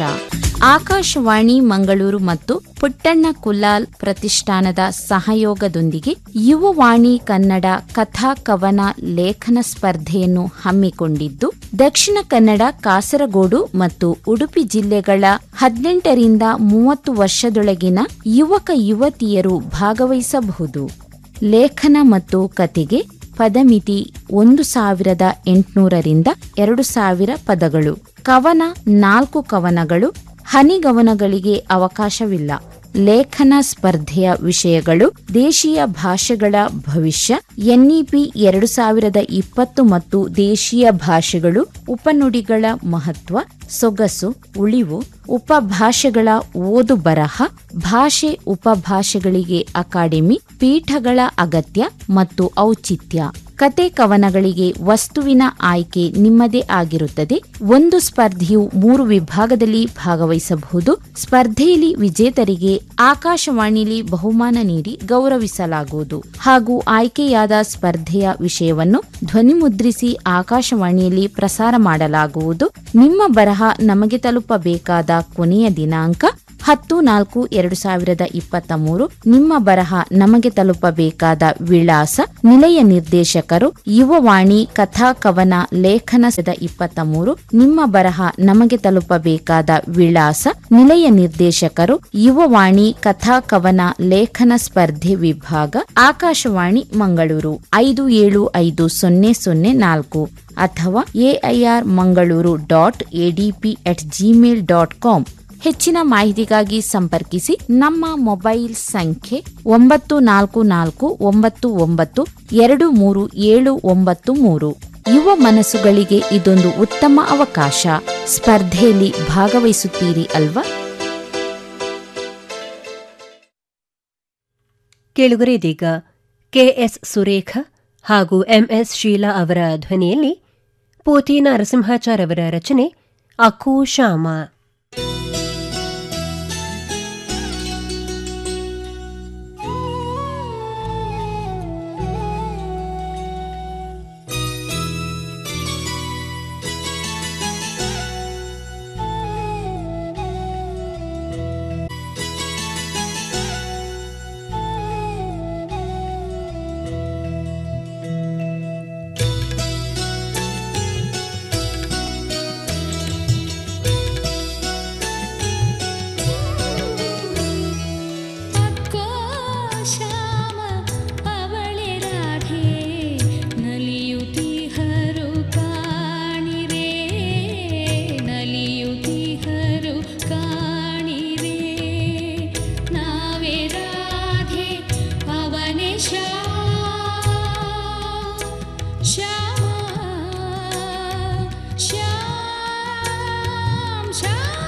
ಆಕಾಶವಾಣಿ ಮಂಗಳೂರು ಮತ್ತು ಪುಟ್ಟಣ್ಣ ಕುಲಾಲ್ ಪ್ರತಿಷ್ಠಾನದ ಸಹಯೋಗದೊಂದಿಗೆ ಯುವವಾಣಿ ಕನ್ನಡ ಕಥಾ ಕವನ ಲೇಖನ ಸ್ಪರ್ಧೆಯನ್ನು ಹಮ್ಮಿಕೊಂಡಿದ್ದು ದಕ್ಷಿಣ ಕನ್ನಡ ಕಾಸರಗೋಡು ಮತ್ತು ಉಡುಪಿ ಜಿಲ್ಲೆಗಳ ಹದಿನೆಂಟರಿಂದ ಮೂವತ್ತು ವರ್ಷದೊಳಗಿನ ಯುವಕ ಯುವತಿಯರು ಭಾಗವಹಿಸಬಹುದು ಲೇಖನ ಮತ್ತು ಕತೆಗೆ ಪದಮಿತಿ ಒಂದು ಸಾವಿರದ ಎಂಟುನೂರರಿಂದ ಎರಡು ಸಾವಿರ ಪದಗಳು ಕವನ ನಾಲ್ಕು ಕವನಗಳು ಹನಿಗವನಗಳಿಗೆ ಅವಕಾಶವಿಲ್ಲ ಲೇಖನ ಸ್ಪರ್ಧೆಯ ವಿಷಯಗಳು ದೇಶೀಯ ಭಾಷೆಗಳ ಭವಿಷ್ಯ ಎನ್ಇಪಿ ಎರಡು ಸಾವಿರದ ಇಪ್ಪತ್ತು ಮತ್ತು ದೇಶೀಯ ಭಾಷೆಗಳು ಉಪನುಡಿಗಳ ಮಹತ್ವ ಸೊಗಸು ಉಳಿವು ಉಪಭಾಷೆಗಳ ಓದು ಬರಹ ಭಾಷೆ ಉಪಭಾಷೆಗಳಿಗೆ ಅಕಾಡೆಮಿ ಪೀಠಗಳ ಅಗತ್ಯ ಮತ್ತು ಔಚಿತ್ಯ ಕತೆ ಕವನಗಳಿಗೆ ವಸ್ತುವಿನ ಆಯ್ಕೆ ನಿಮ್ಮದೇ ಆಗಿರುತ್ತದೆ ಒಂದು ಸ್ಪರ್ಧೆಯು ಮೂರು ವಿಭಾಗದಲ್ಲಿ ಭಾಗವಹಿಸಬಹುದು ಸ್ಪರ್ಧೆಯಲ್ಲಿ ವಿಜೇತರಿಗೆ ಆಕಾಶವಾಣಿಲಿ ಬಹುಮಾನ ನೀಡಿ ಗೌರವಿಸಲಾಗುವುದು ಹಾಗೂ ಆಯ್ಕೆಯಾದ ಸ್ಪರ್ಧೆಯ ವಿಷಯವನ್ನು ಧ್ವನಿಮುದ್ರಿಸಿ ಆಕಾಶವಾಣಿಯಲ್ಲಿ ಪ್ರಸಾರ ಮಾಡಲಾಗುವುದು ನಿಮ್ಮ ಬರಹ ನಮಗೆ ತಲುಪಬೇಕಾದ ಕೊನೆಯ ದಿನಾಂಕ ಹತ್ತು ನಾಲ್ಕು ಎರಡು ಸಾವಿರದ ಇಪ್ಪತ್ತ ಮೂರು ನಿಮ್ಮ ಬರಹ ನಮಗೆ ತಲುಪಬೇಕಾದ ವಿಳಾಸ ನಿಲಯ ನಿರ್ದೇಶಕರು ಯುವವಾಣಿ ಕಥಾ ಕವನ ಲೇಖನ ಇಪ್ಪತ್ತ ಮೂರು ನಿಮ್ಮ ಬರಹ ನಮಗೆ ತಲುಪಬೇಕಾದ ವಿಳಾಸ ನಿಲಯ ನಿರ್ದೇಶಕರು ಯುವವಾಣಿ ಕಥಾ ಕವನ ಲೇಖನ ಸ್ಪರ್ಧೆ ವಿಭಾಗ ಆಕಾಶವಾಣಿ ಮಂಗಳೂರು ಐದು ಏಳು ಐದು ಸೊನ್ನೆ ಸೊನ್ನೆ ನಾಲ್ಕು ಅಥವಾ AIR Mangaluru dot ADP at Gmail dot com ಹೆಚ್ಚಿನ ಮಾಹಿತಿಗಾಗಿ ಸಂಪರ್ಕಿಸಿ ನಮ್ಮ ಮೊಬೈಲ್ ಸಂಖ್ಯೆ ಒಂಬತ್ತು ನಾಲ್ಕು ನಾಲ್ಕು ಒಂಬತ್ತು ಒಂಬತ್ತು ಎರಡು ಮೂರು ಏಳು ಒಂಬತ್ತು ಮೂರು ಯುವ ಮನಸ್ಸುಗಳಿಗೆ ಇದೊಂದು ಉತ್ತಮ ಅವಕಾಶ ಸ್ಪರ್ಧೆಯಲ್ಲಿ ಭಾಗವಹಿಸುತ್ತೀರಿ ಅಲ್ವಾ ಕೇಳುಗರೆ ಇದೀಗ ಕೆಎಸ್ ಸುರೇಖ ಹಾಗೂ ಎಂಎಸ್ ಶೀಲಾ ಅವರ ಧ್ವನಿಯಲ್ಲಿ ಪೋತಿ ನರಸಿಂಹಾಚಾರ್ ಅವರ ರಚನೆ ಅಕ್ಕೋ ಶ್ಯಾಮ ಶ್ಯಾಮ ಶ್ಯಾಮ